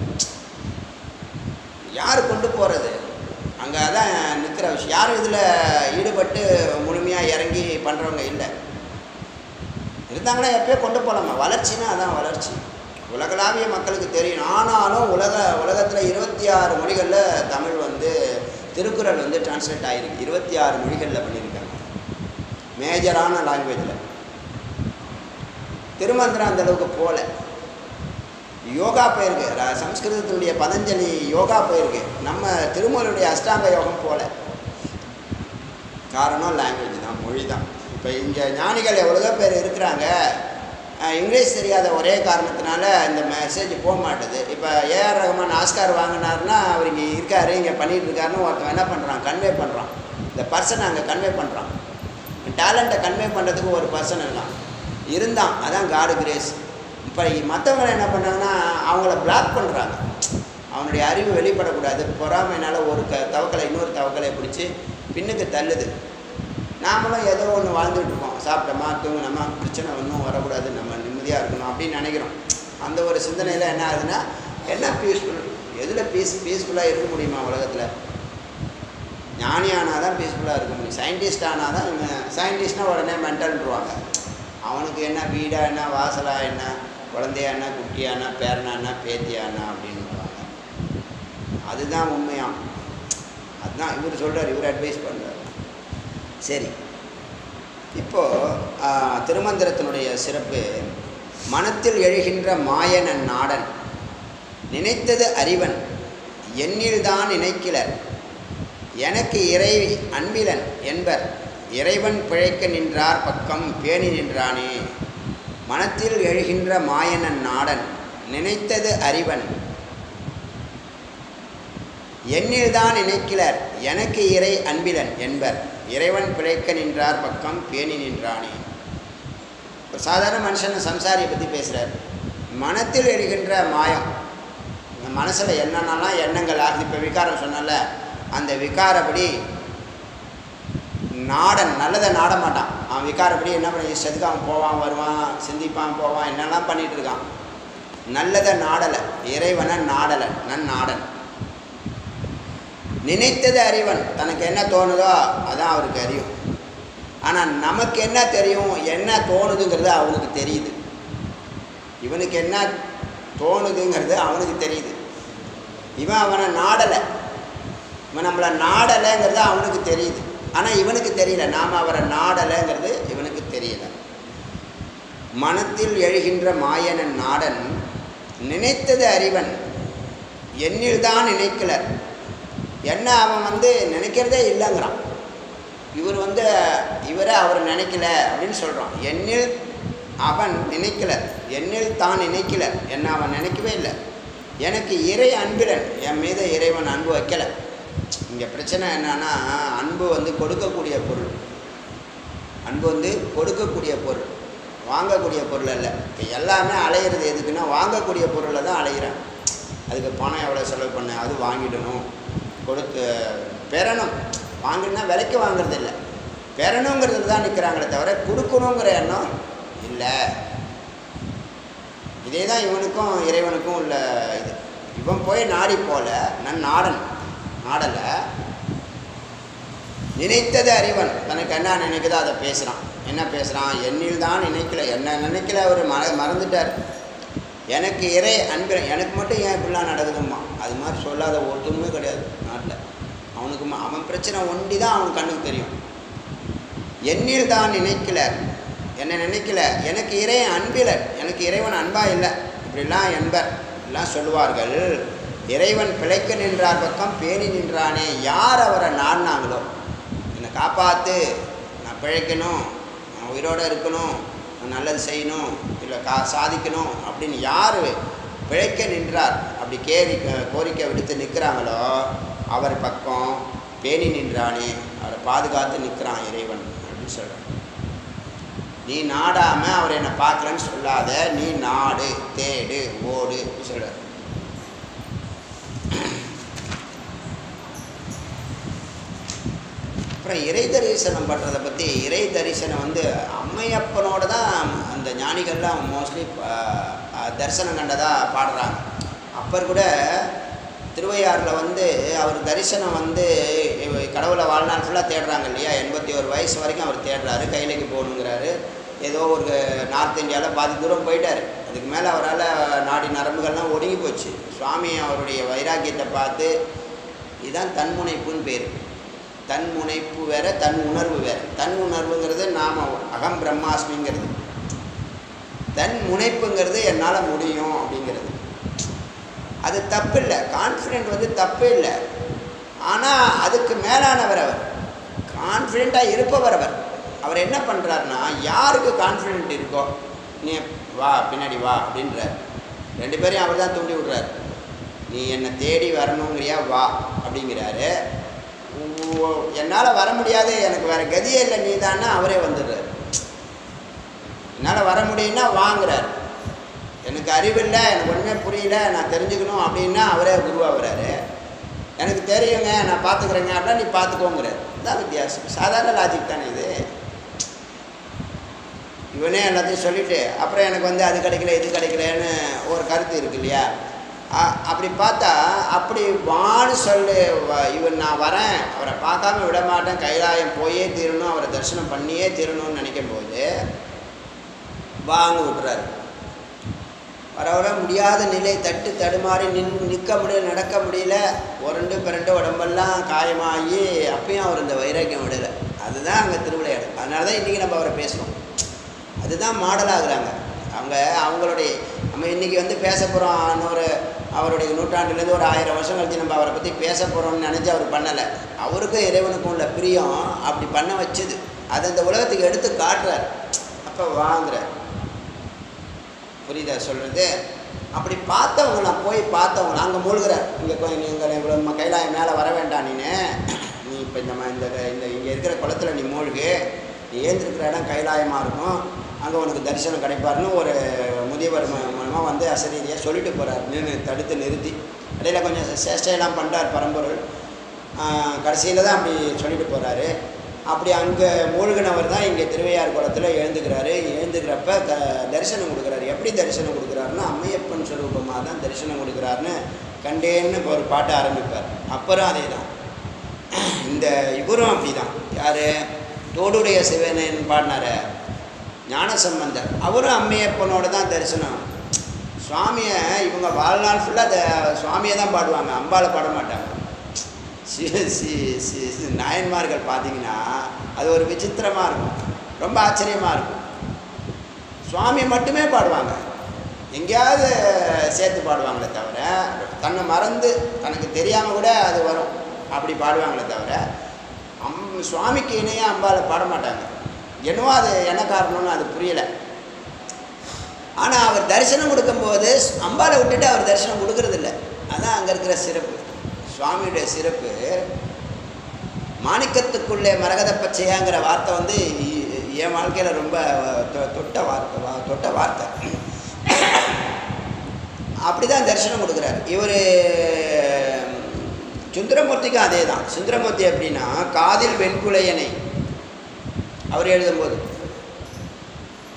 யார் கொண்டு போகிறது அங்கே தான் நிற்கிற விஷயம் யாரும் இதில் ஈடுபட்டு முழுமையாக இறங்கி பண்ணுறவங்க இல்லை இருந்தாங்கன்னா எப்பயோ கொண்டு போகலாமா வளர்ச்சின்னா அதான் வளர்ச்சி உலகளாவிய மக்களுக்கு தெரியும் ஆனாலும் உலக உலகத்தில் இருபத்தி ஆறு மொழிகளில் தமிழ் வந்து திருக்குறள் வந்து டிரான்ஸ்லேட் ஆகிருக்கு இருபத்தி ஆறு மொழிகளில் பண்ணியிருக்காங்க மேஜரான லாங்குவேஜில் திருமந்திரம் அந்த அளவுக்கு போகல யோகா போயிருக்கு ர- சம்ஸ்கிருதத்தினுடைய பதஞ்சலி யோகா போயிருக்கு நம்ம திருமூலருடைய அஷ்டாங்க யோகம் போல காரணம் லாங்குவேஜ் தான் மொழி தான் இப்போ இங்கே ஞானிகள் எவ்வளோ பேர் இருக்கிறாங்க அஹ், இங்கிலீஷ் தெரியாத ஒரே காரணத்தினால இந்த மெசேஜ் போக மாட்டுது இப்போ ஏஆர் ரஹ்மான் ஆஸ்கார் வாங்கினாருன்னா அவர் இங்கே இருக்காரு இங்கே பண்ணிட்டு இருக்காருன்னு ஒருத்தன் என்ன பண்ணுறான் கன்வே பண்ணுறான் இந்த பர்சனை அங்கே கன்வே பண்ணுறான் டேலண்ட்டை கன்வே பண்ணுறதுக்கு ஒரு பர்சன் இருக்கான் இருந்தான் அதான் காடு கிரேஸ் இப்போ மற்றவங்க என்ன பண்ணாங்கன்னா அவங்கள பிளாக் பண்ணுறாங்க அவனுடைய அறிவு வெளிப்படக்கூடாது பொறாமைனால ஒரு க தவக்கலை இன்னொரு தவக்கலை பிடிச்சி பின்னுக்கு தள்ளுது நாமளும் ஏதோ ஒன்று வாழ்ந்துட்டு இருக்கோம் சாப்பிட்டோமா தூங்கினோமா பிரச்சனை ஒன்றும் வரக்கூடாது நம்ம நிம்மதியாக இருக்கணும் அப்படின்னு நினைக்கிறோம் அந்த ஒரு சிந்தனையில் என்ன ஆகுதுன்னா என்ன பீஸ்ஃபுல் எதில் பீஸ் பீஸ்ஃபுல்லாக இருக்க முடியுமா உலகத்தில் ஞானி ஆனால் தான் பீஸ்ஃபுல்லாக இருக்க முடியும் சயின்டிஸ்ட் ஆனால் தான் இவன் சயின்டிஸ்ட்னால் உடனே மென்டல்ன்றுவாங்க அவனுக்கு என்ன வீடா என்ன வாசலா என்ன குழந்தையா என்ன குட்டியா என்ன பேரனா என்ன பேத்தியா என்ன அப்படின்னுவாங்க அதுதான் உண்மையாம் அதுதான் இவர் சொல்கிறார் இவர் அட்வைஸ் பண்ணுறார் சரி இப்போது திருமந்திரத்தினுடைய சிறப்பு மனத்தில் எழுகின்ற மாயனன் நாடன் நினைத்தது அறிவன் எண்ணில்தான் நினைக்கிலர் எனக்கு இறை அன்பிலன் என்பர் இறைவன் பிழைக்க நின்றார் பக்கம் பேணி நின்றானே மனத்தில் எழுகின்ற மாயனன் நாடன் நினைத்தது அறிவன் எண்ணில்தான் நினைக்கிலர் எனக்கு இறை அன்பிலன் என்பர் இறைவன் பிழைக்க நின்றார் பக்கம் பேணி நின்றானே ஒரு சாதாரண மனுஷன் சம்சாரியை பற்றி பேசுகிறார் மனத்தில் எழுகின்ற மாயம் இந்த மனசில் என்னென்னலாம் எண்ணங்கள் ஆகுது இப்போ விகாரம் சொன்னல அந்த விகாரப்படி நாடன் நல்லதை நாட மாட்டான் அவன் விகாரப்படி என்ன பண்ணி இஷ்டத்துக்கு அவன் போவான் வருவான் சிந்திப்பான் போவான் என்னெல்லாம் பண்ணிட்டு இருக்கான் நல்லதை நாடலை இறைவனை நாடலை நன் நாடன் நினைத்தது அறிவன் தனக்கு என்ன தோணுதோ அதான் அவருக்கு அறியும் ஆனால் நமக்கு என்ன தெரியும் என்ன தோணுதுங்கிறது அவனுக்கு தெரியுது இவனுக்கு என்ன தோணுதுங்கிறது அவனுக்கு தெரியுது இவன் அவனை நாடலை இவன் நம்மளை நாடலைங்கிறது அவனுக்கு தெரியுது ஆனால் இவனுக்கு தெரியல நாம் அவரை நாடலைங்கிறது இவனுக்கு தெரியல மனத்தில் எழுகின்ற மாயனன் நாடன் நினைத்தது அறிவன் எண்ணில்தான் நினைக்கலர் என்ன அவன் வந்து நினைக்கிறதே இல்லைங்கிறான் இவர் வந்து இவரை அவர் நினைக்கல அப்படின்னு சொல்கிறான் என்னில் அவன் நினைக்கல என்னில் தான் நினைக்கல என்ன அவன் நினைக்கவே இல்லை எனக்கு இறை அன்பிலன் என் மீது இறைவன் அன்பு வைக்கலை இங்கே பிரச்சனை என்னன்னா அன்பு வந்து கொடுக்கக்கூடிய பொருள் அன்பு வந்து கொடுக்கக்கூடிய பொருள் வாங்கக்கூடிய பொருள் அல்ல இப்போ எல்லாமே அலையிறது எதுக்குன்னா வாங்கக்கூடிய பொருளை தான் அலையிறேன் அதுக்கு பணம் எவ்வளோ செலவு பண்ண அது வாங்கிடணும் கொடுத்து பெறணும் வாங்கினா விலைக்கு வாங்குறது இல்லை பெறணுங்கிறது தான் நிற்கிறாங்களே தவிர கொடுக்கணுங்கிற எண்ணம் இல்லை இதே தான் இவனுக்கும் இறைவனுக்கும் உள்ள இது இவன் போய் நாடி போல நான் நாடன் நாடலை நினைத்தது அறிவன் தனக்கு என்ன நினைக்குதோ அதை பேசுகிறான் என்ன பேசுகிறான் என்னில் தான் நினைக்கல என்ன நினைக்கல அவர் மற மறந்துட்டார் எனக்கு இறை அன்பில் எனக்கு மட்டும் ஏன் இப்படிலாம் நடக்குதும்மா அது மாதிரி சொல்லாத ஒருத்தனுமே கிடையாது நாட்டில் அவனுக்கு ம- அவன் பிரச்சனை ஒண்டி தான் அவன் கண்ணுக்கு தெரியும் என்னில் தான் நினைக்கல என்னை நினைக்கல எனக்கு இறை அன்பில எனக்கு இறைவன் அன்பா இல்லை இப்படிலாம் என்பர் எல்லாம் சொல்லுவார்கள் இறைவன் பிழைக்க நின்றார் பக்கம் பேணி நின்றானே யார் அவரை நாடினாங்களோ என்னை காப்பாற்று நான் பிழைக்கணும் நான் உயிரோடு இருக்கணும் நான் நல்லது செய்யணும் இல்லை கா சாதிக்கணும் அப்படின்னு யார் பிழைக்க நின்றார் அப்படி கேரி கோரிக்கை விடுத்து நிற்கிறாங்களோ அவர் பக்கம் பேணி நின்றானே அவரை பாதுகாத்து நிற்கிறான் இறைவன் அப்படின்னு சொல்கிறார் நீ நாடாம அவர் என்னை பார்க்கலன்னு சொல்லாத நீ நாடு தேடு ஓடு அப்படின்னு சொல்றார் அப்புறம் இறை தரிசனம் பண்ணுறதை பற்றி இறை தரிசனம் வந்து அம்மையப்பனோட தான் அந்த ஞானிகள்லாம் மோஸ்ட்லி தரிசனம் கண்டதா பாடுறாங்க அப்பர் கூட திருவையாறில் வந்து அவர் தரிசனம் வந்து இவ- கடவுளை வாழ்நாள் ஃபுல்லாக தேடுறாங்க இல்லையா எண்பத்தி ஒரு வயசு வரைக்கும் அவர் தேடுறாரு கைலைக்கு போகணுங்கிறாரு ஏதோ ஒரு நார்த் இந்தியாவில் பாதி தூரம் போயிட்டார் அதுக்கு மேலே அவரால் நாடி நரம்புகள்லாம் ஒடுங்கி போச்சு சுவாமி அவருடைய வைராக்கியத்தை பார்த்து இதுதான் தன்முனைப்புன்னு பேர் தன் முனைப்பு வேற தன் உணர்வு வேற தன் உணர்வுங்கிறது நாம அகம் பிரம்மாஸ்மிங்கிறது தன் முனைப்புங்கிறது என்னால் முடியும் அப்படிங்கிறது அது தப்பு இல்லை கான்ஃபிடென்ட் வந்து தப்பு இல்லை ஆனால் அதுக்கு மேலானவர் அவர் கான்ஃபிடெண்ட்டாக இருப்பவர் அவர் அவர் என்ன பண்ணுறாருன்னா யாருக்கு கான்ஃபிடென்ட் இருக்கோ நீ வா பின்னாடி வா அப்படின்றார் ரெண்டு பேரையும் அவர் தான் தூண்டி விட்றாரு நீ என்னை தேடி வரணுங்கிறியா வா அப்படிங்கிறாரு என்னால் வர முடியாது எனக்கு வேறு கதியே இல்லை நீ அவரே வந்துடுறாரு என்னால் வர முடியும்னா வாங்குறார் எனக்கு அறிவில்லை எனக்கு ஒன்றுமே புரியல நான் தெரிஞ்சுக்கணும் அப்படின்னா அவரே குருவாகிறாரு எனக்கு தெரியுங்க நான் பார்த்துக்கிறேங்க அப்படின்னா நீ பார்த்துக்கோங்கிறார் இதான் வித்தியாசம் சாதாரண லாஜிக் தானே இது இவனே எல்லாத்தையும் சொல்லிட்டு அப்புறம் எனக்கு வந்து அது கிடைக்கல இது கிடைக்கலன்னு ஒரு கருத்து இருக்கு இல்லையா அ- அப்படி பார்த்தா அப்படி வான்னு சொல்லு வ- இவன் நான் வரேன் அவரை பார்க்காம விட மாட்டேன் கைலாயம் போயே தீரணும் அவரை தரிசனம் பண்ணியே தீரணும்னு நினைக்கும் போது வாங்க விட்டுறாரு வர வர முடியாத நிலை தட்டு தடுமாறி நின் நிற்க முடியல நடக்க முடியல உரண்டு பிறண்டு உடம்பெல்லாம் காயமாகி அப்பயும் அவர் இந்த வைராக்கியம் விடலை அதுதான் அங்கே திருவிளையாடு அதனால தான் இன்றைக்கி நம்ம அவரை பேசுகிறோம் அதுதான் மாடலாகிறாங்க அவங்க அவங்களுடைய நம்ம இன்றைக்கி வந்து பேச போகிறோம் இன்னொரு அவருடைய நூற்றாண்டுலேருந்து ஒரு ஆயிரம் வருஷம் கழிச்சு நம்ம அவரை பற்றி பேச போகிறோம்னு நினச்சி அவர் பண்ணலை அவருக்கும் இறைவனுக்கும் உள்ள பிரியம் அப்படி பண்ண வச்சுது அதை இந்த உலகத்துக்கு எடுத்து காட்டுறார் அப்போ வாங்குறார் புரியுதா சொல்கிறது அப்படி பார்த்தவங்க நான் போய் பார்த்தவங்க நாங்கள் மூழ்கிறார் இங்கே நீங்கள் இவ்வளோ நம்ம கைலாயம் மேலே வர வேண்டாம் நீனு நீ இப்போ இந்த ம- இந்த இந்த இங்கே இருக்கிற குளத்துல நீ மூழ்கு நீ ஏந்திருக்கிற இடம் கைலாயமாக இருக்கும் அங்கே உனக்கு தரிசனம் கிடைப்பாருன்னு ஒரு முதியவர் மூலமாக வந்து அசரீதியாக சொல்லிட்டு போகிறார் நின்று தடுத்து நிறுத்தி இடையில கொஞ்சம் சேஷ்டையெல்லாம் பண்ணுறார் பரம்பொருள் கடைசியில் தான் அப்படி சொல்லிட்டு போகிறாரு அப்படி அங்கே மூழ்கினவர் தான் இங்கே திருவையார் குளத்தில் எழுந்துக்கிறாரு எழுந்துக்கிறப்ப க தரிசனம் கொடுக்குறாரு எப்படி தரிசனம் கொடுக்குறாருன்னா அம்மையப்பன் ஸ்வரூபமாக தான் தரிசனம் கொடுக்குறாருன்னு கண்டேன்னு ஒரு பாட்டு ஆரம்பிப்பார் அப்புறம் அதே தான் இந்த இவரும் அப்படி தான் யார் தோடுடைய சிவனேன்னு பாடினாரு ஞானசம்பந்தர் அவரும் அம்மையப்பனோட தான் தரிசனம் சுவாமியை இவங்க வாழ்நாள் ஃபுல்லாக சுவாமியை தான் பாடுவாங்க அம்பாளை பாட மாட்டாங்க சி சி சி சி- நாயன்மார்கள் பார்த்தீங்கன்னா அது ஒரு விசித்திரமாக இருக்கும் ரொம்ப ஆச்சரியமாக இருக்கும் சுவாமி மட்டுமே பாடுவாங்க எங்கேயாவது சேர்த்து பாடுவாங்களே தவிர தன்னை மறந்து தனக்கு தெரியாமல் கூட அது வரும் அப்படி பாடுவாங்களே தவிர அம் சுவாமிக்கு இணையாக அம்பாளை பாட மாட்டாங்க என்னவோ அது என்ன காரணம்னு அது புரியலை ஆனால் அவர் தரிசனம் கொடுக்கும்போது அம்பாளை விட்டுட்டு அவர் தரிசனம் கொடுக்கறதில்ல அதான் அங்கே இருக்கிற சிறப்பு சுவாமியுடைய சிறப்பு மாணிக்கத்துக்குள்ளே மரகத பச்சையாங்கிற வார்த்தை வந்து இ- என் வாழ்க்கையில் ரொம்ப தொ- தொட்ட வார்த்தை வா- தொட்ட வார்த்தை அப்படி தான் தரிசனம் கொடுக்குறாரு இவர் சுந்தரமூர்த்திக்கும் அதே தான் சுந்தரமூர்த்தி அப்படின்னா காதில் வெண்குலையனை அவர் எழுதும்போது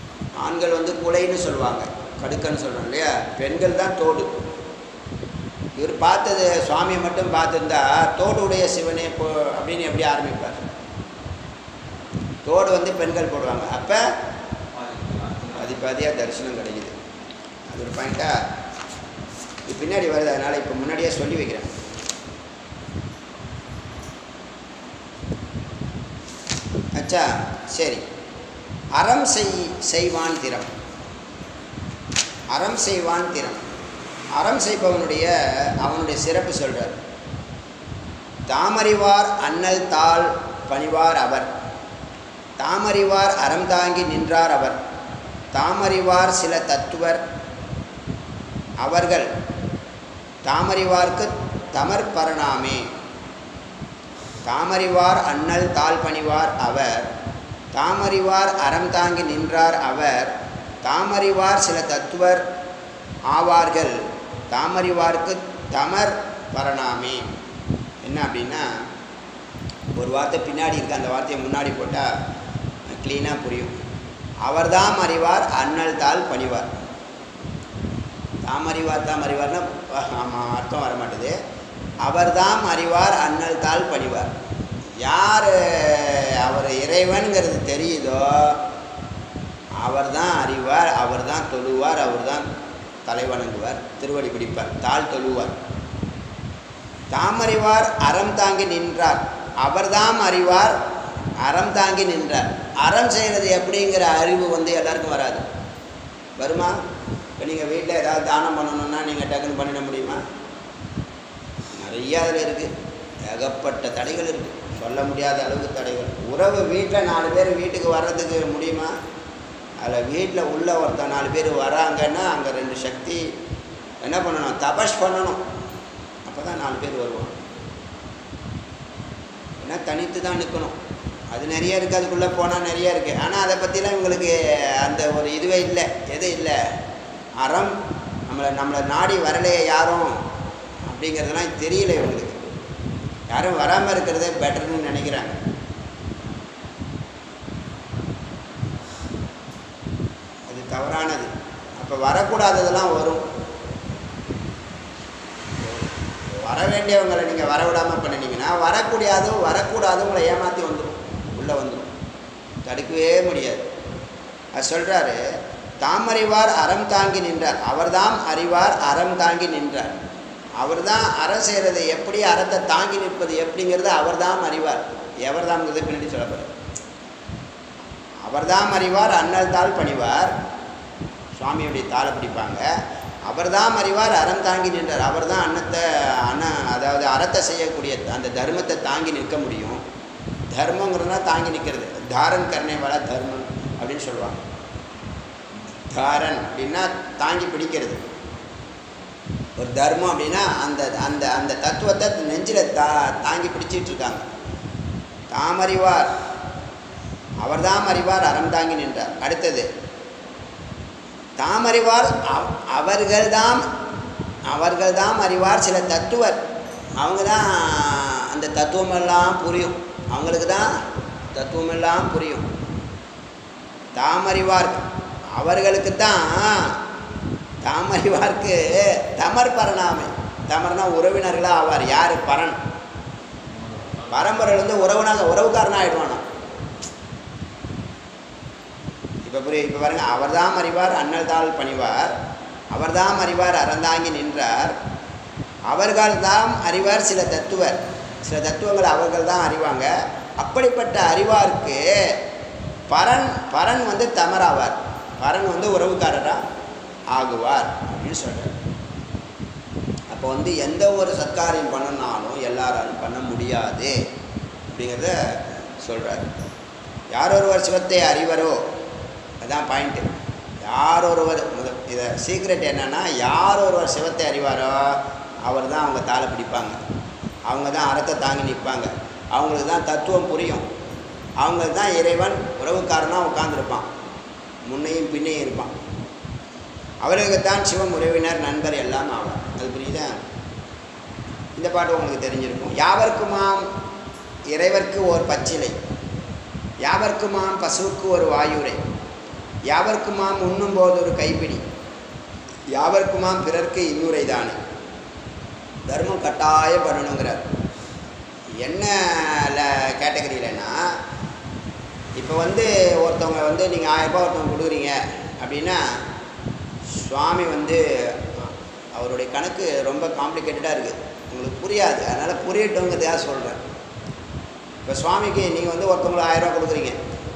ஆண்கள் வந்து குலைன்னு சொல்லுவாங்க கடுக்கன்னு சொல்கிறோம் இல்லையா பெண்கள் தான் தோடு இவர் பார்த்தது சுவாமியை மட்டும் பார்த்துருந்தா தோடுடைய சிவனே போ அப்படின்னு எப்படி ஆரம்பிப்பார் தோடு வந்து பெண்கள் போடுவாங்க அப்போ பாதி பாதியாக தரிசனம் கிடைக்குது அது ஒரு பாயிண்டா இது பின்னாடி வருது அதனால் இப்போ முன்னாடியே சொல்லி வைக்கிறேன் அச்சா சரி அறம் செய் செய்வான் திறம் அறம் செய்வான் திறம் அறம் செய்பவனுடைய அவனுடைய சிறப்பு சொல்கிறார் தாமறிவார் அண்ணல் தாள் பணிவார் அவர் தாமறிவார் அறம் தாங்கி நின்றார் அவர் தாமறிவார் சில தத்துவர் அவர்கள் தாமறிவார்க்கு தமர் பரணாமே தாமறிவார் அண்ணல் தாழ் பணிவார் அவர் தாமறிவார் அறம் தாங்கி நின்றார் அவர் தாமறிவார் சில தத்துவர் ஆவார்கள் தாமறிவார்க்கு தமர் பரணாமே என்ன அப்படின்னா ஒரு வார்த்தை பின்னாடி இருக்க அந்த வார்த்தையை முன்னாடி போட்டால் க்ளீனாக புரியும் அவர்தாம் அறிவார் அண்ணல் தாள் பணிவார் தாம் அறிவார் தாம் அறிவார்னா ஆமாம் அர்த்தம் வர மாட்டுது அவர்தாம் அறிவார் அண்ணல் தாள் பணிவார் யார் அவர் இறைவன்கிறது தெரியுதோ அவர் தான் அறிவார் அவர் தான் தொழுவார் அவர் தான் தலைவணங்குவார் திருவடி பிடிப்பார் தாள் தொழுவார் தாமறிவார் அறம் தாங்கி நின்றார் அவர்தாம் அறிவார் அறம் தாங்கி நின்றார் அறம் செய்கிறது எப்படிங்கிற அறிவு வந்து எல்லாருக்கும் வராது வருமா இப்போ நீங்கள் வீட்டில் ஏதாவது தானம் பண்ணணுன்னா நீங்கள் டக்குன்னு பண்ணிட முடியுமா நிறைய அதில் இருக்குது ஏகப்பட்ட தடைகள் இருக்குது சொல்ல முடியாத அளவுக்கு தடைகள் உறவு வீட்டில் நாலு பேர் வீட்டுக்கு வர்றதுக்கு முடியுமா அதில் வீட்டில் உள்ள ஒருத்தன் நாலு பேர் வராங்கன்னா அங்கே ரெண்டு சக்தி என்ன பண்ணணும் தபஸ் பண்ணணும் அப்போ தான் நாலு பேர் வருவான் ஏன்னா தனித்து தான் நிற்கணும் அது நிறைய இருக்குது அதுக்குள்ளே போனால் நிறைய இருக்குது ஆனால் அதை பற்றிலாம் இவங்களுக்கு அந்த ஒரு இதுவே இல்லை எது இல்லை அறம் நம்மளை நம்மளை நாடி வரலையே யாரும் அப்படிங்கிறதெல்லாம் தெரியல இவங்களுக்கு யாரும் வராமல் இருக்கிறதே பெட்டர்னு நினைக்கிறாங்க அது தவறானது அப்போ வரக்கூடாததெல்லாம் வரும் வர வேண்டியவங்களை நீங்கள் வரவிடாமல் பண்ணினீங்கன்னா வரக்கூடியதும் வரக்கூடாதும் உங்களை ஏமாற்றி வந்துடும் உள்ளே வந்துடும் தடுக்கவே முடியாது அது சொல்கிறாரு தாம் அறிவார் அறம் தாங்கி நின்றார் அவர்தாம் அறிவார் அறம் தாங்கி நின்றார் அவர்தான் அறம் செய்கிறது எப்படி அறத்தை தாங்கி நிற்பது எப்படிங்கிறது அவர்தாம் அறிவார் எவர்தாம்ங்கிறது பின்னாடி சொல்லப்படுது அவர்தாம் அறிவார் அண்ணல் தாள் பணிவார் சுவாமியுடைய தாளை பிடிப்பாங்க அவர்தாம் அறிவார் அறம் தாங்கி நின்றார் அவர் தான் அன்னத்தை அன்ன அதாவது அறத்தை செய்யக்கூடிய அந்த தர்மத்தை தாங்கி நிற்க முடியும் தர்மங்கிறதுனா தாங்கி நிற்கிறது தாரன் கருணை வள தர்மம் அப்படின்னு சொல்லுவாங்க தாரன் அப்படின்னா தாங்கி பிடிக்கிறது ஒரு தர்மம் அப்படின்னா அந்த அந்த அந்த தத்துவத்தை நெஞ்சில் தா தாங்கி பிடிச்சிட்டு இருக்காங்க தாமறிவார் அவர்தாம் அறிவார் அறம் தாங்கி நின்றார் அடுத்தது தாமறிவார் அவ- அவர்கள்தாம் அவர்கள்தாம் அறிவார் சில தத்துவர் அவங்க தான் அந்த தத்துவமெல்லாம் புரியும் அவங்களுக்கு தான் தத்துவமெல்லாம் புரியும் தாமறிவார் அவர்களுக்கு தான் தாமறிவார்க்கு தமர் பரணாமை தமர்னா உறவினர்களாக ஆவார் யார் பரன் பரம்பரையில் வந்து உறவுனாக உறவுக்காரனாக ஆயிடுவானா இப்போ புரிய இப்போ பாருங்க அவர்தாம் அறிவார் அண்ணல் தாள் பணிவார் அவர்தாம் அறிவார் அறந்தாங்கி நின்றார் அவர்கள்தாம் அறிவார் சில தத்துவர் சில தத்துவங்கள் அவர்கள் தான் அறிவாங்க அப்படிப்பட்ட அறிவாருக்கு பரன் பரன் வந்து தமராவார் பரன் வந்து உறவுக்காரராக ஆகுவார் அப்படின்னு சொல்கிறார் அப்போ வந்து எந்த ஒரு சத்காரியம் பண்ணனாலும் எல்லாராலும் பண்ண முடியாது அப்படிங்கிறத சொல்கிறார் யார் ஒருவர் சிவத்தை அறிவரோ அதான் பாயிண்ட்டு யார் ஒருவர் முத இதை சீக்ரெட் என்னென்னா யார் ஒருவர் சிவத்தை அறிவாரோ அவர் தான் அவங்க தாளை பிடிப்பாங்க அவங்க தான் அறத்தை தாங்கி நிற்பாங்க அவங்களுக்கு தான் தத்துவம் புரியும் அவங்களுக்கு தான் இறைவன் உறவுக்காரனாக உட்காந்துருப்பான் முன்னையும் பின்னையும் இருப்பான் அவர்களுக்குத்தான் சிவம் உறவினர் நண்பர் எல்லாம் ஆவார் அது புரியுதா இந்த பாட்டு உங்களுக்கு தெரிஞ்சிருக்கும் யாவர்க்குமாம் இறைவர்க்கு ஓர் பச்சிலை யாவர்க்குமாம் பசுவுக்கு ஒரு வாயுரை யாவர்க்குமாம் உண்ணும்போது ஒரு கைப்பிடி யாவர்க்குமாம் பிறர்க்கு இன்னுரை தானே தர்மம் கட்டாயம் பண்ணணுங்கிறார் என்ன கேட்டகரியிலன்னா இப்போ வந்து ஒருத்தவங்க வந்து நீங்கள் ஆயிரரூபா ஒருத்தவங்க கொடுக்குறீங்க அப்படின்னா சுவாமி வந்து அவருடைய கணக்கு ரொம்ப காம்ப்ளிகேட்டடாக இருக்குது உங்களுக்கு புரியாது அதனால் புரியட்டுங்கிறதுக்காக சொல்கிறேன் இப்போ சுவாமிக்கு நீங்கள் வந்து ஒருத்தவங்களுக்கு ஆயிரரூபா கொடுக்குறீங்க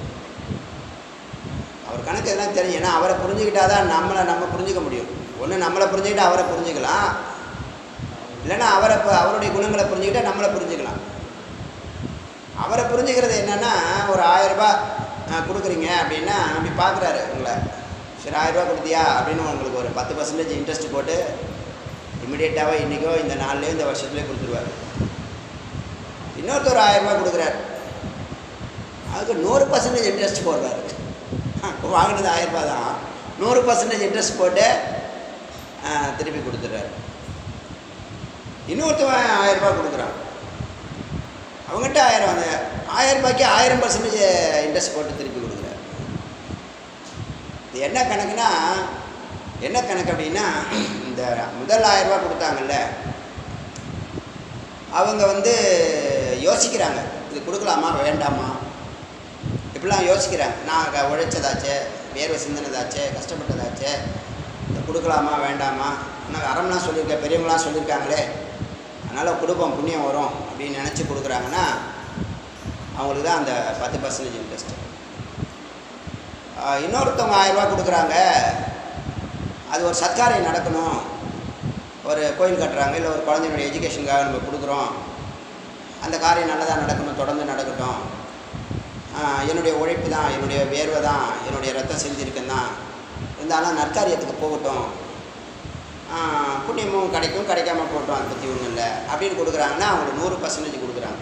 அவர் கணக்கு எதெல்லாம் தெரியும் ஏன்னா அவரை புரிஞ்சுக்கிட்டா தான் நம்மளை நம்ம புரிஞ்சுக்க முடியும் ஒன்று நம்மளை புரிஞ்சுக்கிட்டு அவரை புரிஞ்சுக்கலாம் இல்லைன்னா அவரை இப்போ அவருடைய குணங்களை புரிஞ்சுக்கிட்டா நம்மளை புரிஞ்சுக்கலாம் அவரை புரிஞ்சுக்கிறது என்னென்னா ஒரு ஆயரூபா கொடுக்குறீங்க அப்படின்னா அப்படி பார்க்குறாரு உங்களை சரி ஆயிரரூபா கொடுத்தியா அப்படின்னு உங்களுக்கு ஒரு பத்து பர்சன்டேஜ் இன்ட்ரெஸ்ட் போட்டு இமிடியேட்டாகவே இன்றைக்கோ இந்த நாள்லேயோ இந்த வருஷத்துலேயே கொடுத்துருவார் இன்னொருத்தர் ஆயிரரூபா கொடுக்குறாரு அதுக்கு நூறு பர்சன்டேஜ் இன்ட்ரெஸ்ட் போடுறாரு வாங்கினது ஆயிரரூபா தான் நூறு பர்சன்டேஜ் இன்ட்ரெஸ்ட் போட்டு ஆ, திருப்பி கொடுத்துட்றாரு இன்னொருத்தவன் ஆயிரரூபா கொடுக்குறான் அவங்ககிட்ட ஆயிரம் அந்த ஆயிரம் ரூபாய்க்கு ஆயிரம் பர்சன்டேஜ் இன்ட்ரெஸ்ட் போட்டு திருப்பி கொடுக்குறாரு இது என்ன கணக்குனா என்ன கணக்கு அப்படின்னா இந்த முதல் ஆயிரம் ரூபாய் கொடுத்தாங்கல்ல அவங்க வந்து யோசிக்கிறாங்க இது கொடுக்கலாமா வேண்டாமா இப்படிலாம் யோசிக்கிறாங்க நான் க- உழைச்சதாச்சே வேர்வை சிந்தினதாச்சே கஷ்டப்பட்டதாச்சே இதை கொடுக்கலாமா வேண்டாமா ஆனால் அறம்லாம் சொல்லியிருக்கேன் பெரியவங்களாம் சொல்லியிருக்காங்களே அதனால் கொடுப்போம் புண்ணியம் வரும் அப்படின்னு நினச்சி கொடுக்குறாங்கன்னா அவங்களுக்கு தான் அந்த பத்து பர்சன்டேஜ் இன்ட்ரெஸ்ட் இன்னொருத்தவங்க ஆயிரரூபா கொடுக்குறாங்க அது ஒரு சத்காரியம் நடக்கணும் ஒரு கோயில் கட்டுறாங்க இல்லை ஒரு குழந்தையினுடைய எஜுகேஷனுக்காக நம்ம கொடுக்குறோம் அந்த காரியம் நல்லதாக நடக்கணும் தொடர்ந்து நடக்கட்டும் ஆஹ் என்னுடைய உழைப்பு தான் என்னுடைய வேர்வை தான் என்னுடைய ரத்தம் செஞ்சுருக்கேன் தான் இருந்தாலும் நற்காரியத்துக்கு போகட்டும் ஆஹ் புண்ணியமும் கிடைக்கும் கிடைக்காம போகட்டும் அதை பற்றி ஒன்றும் இல்லை அப்படின்னு கொடுக்குறாங்கன்னா அவங்களுக்கு நூறு பர்சன்டேஜ் கொடுக்குறாங்க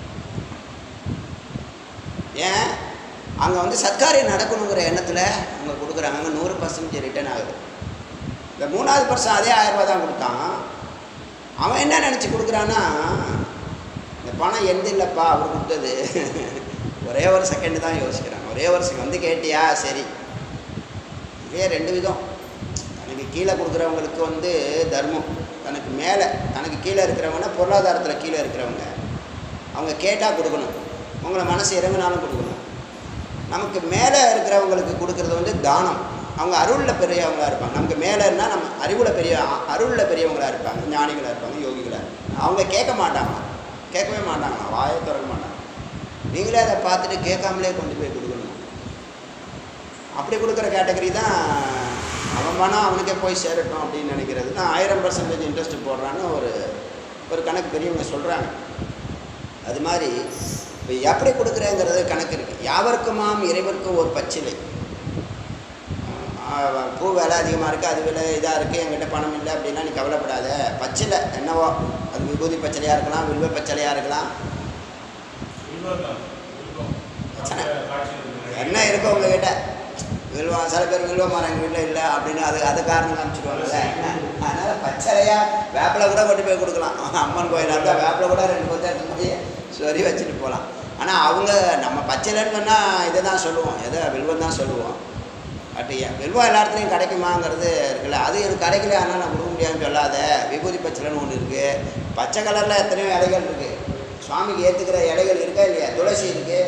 ஏன் அங்கே வந்து சத்காரியம் நடக்கணுங்கிற எண்ணத்தில் அவங்க கொடுக்குறாங்க அங்கே நூறு பர்சன்டேஜ் ரிட்டர்ன் ஆகுது இந்த மூணாவது பர்சன் அதே ஆயிரரூபா தான் கொடுத்தான் அவன் என்ன நினச்சி கொடுக்குறான்னா இந்த பணம் எந்த இல்லைப்பா அவர் கொடுத்தது ஒரே ஒரு செகண்டு தான் யோசிக்கிறான் ஒரே ஒரு செகண்ட் வந்து கேட்டியா சரி இதே ரெண்டு விதம் தனக்கு கீழே கொடுக்குறவங்களுக்கு வந்து தர்மம் தனக்கு மேலே தனக்கு கீழே இருக்கிறவங்கன்னா பொருளாதாரத்தில் கீழே இருக்கிறவங்க அவங்க கேட்டால் கொடுக்கணும் உங்களை மனசு இறங்கினாலும் கொடுக்கணும் நமக்கு மேலே இருக்கிறவங்களுக்கு கொடுக்கறது வந்து தானம் அவங்க அருளில் பெரியவங்களாக இருப்பாங்க நமக்கு மேலே இருந்தால் நம்ம அறிவில் பெரிய அருளில் பெரியவங்களாக இருப்பாங்க ஞானிகளாக இருப்பாங்க யோகிகளாக இருப்பாங்க அவங்க கேட்க மாட்டாங்க கேட்கவே மாட்டாங்களாம் வாயை திறக்க மாட்டாங்க நீங்களே அதை பார்த்துட்டு கேட்காமலே கொண்டு போய் கொடுக்கணும் அப்படி கொடுக்குற கேட்டகரி தான் அவன் பணம் அவனுக்கே போய் சேரட்டும் அப்படின்னு நினைக்கிறது தான் ஆயிரம் பர்சன்டேஜ் இன்ட்ரெஸ்ட் போடுறான்னு ஒரு ஒரு கணக்கு பெரியவங்க சொல்கிறாங்க அது மாதிரி இப்போ எப்படி கொடுக்குறேங்கிறது கணக்கு இருக்குது யாவருக்குமாம் இறைவருக்கும் ஒரு பச்சிலை ஆஹ் பூ விலை அதிகமாக இருக்குது அது விலை இதாக இருக்குது என்கிட்ட பணம் இல்லை அப்படின்னா நீ கவலைப்படாத பச்சிலை என்னவோ அது விபூதி பச்சளையாக இருக்கலாம் வில்வ பச்சளையாக இருக்கலாம் வில்வம் தான் வில்வம் சரி. காட்சி இருக்கு. என்ன இருக்கோ உங்ககிட்ட வில்வம் சில பேர் வில்வ மரம் எங்கள் வீட்டில் இல்லை அப்படின்னு அது அது காரணம் காமிச்சிடுவாங்கல்ல அதனால் பச்சளையாக வேப்பிலை கூட கொண்டு போய் கொடுக்கலாம் அம்மன் கோயிலாக இருந்தால் வேப்பிலை கூட ரெண்டு கொத்த எடுத்து போய் சொறி வச்சுட்டு போகலாம் ஆனால் அவங்க நம்ம பச்சைலன்னு சொன்னால் இதை தான் சொல்லுவோம் எதை வில்வம் தான் சொல்லுவோம் பட் ஏன் வில்வம் எல்லா இடத்துலையும் கிடைக்குமாங்கிறது இருக்குல்ல அது எனக்கு கிடைக்கல ஆனால் நான் கொடுக்க முடியாதுன்னு சொல்லாத விபூதி பச்சைலன்னு ஒன்று இருக்குது பச்சை கலரில் எத்தனையோ இலைகள் இருக்குது சுவாமிக்கு ஏற்றுக்கிற இலைகள் இருக்கா இல்லையா துளசி இருக்குது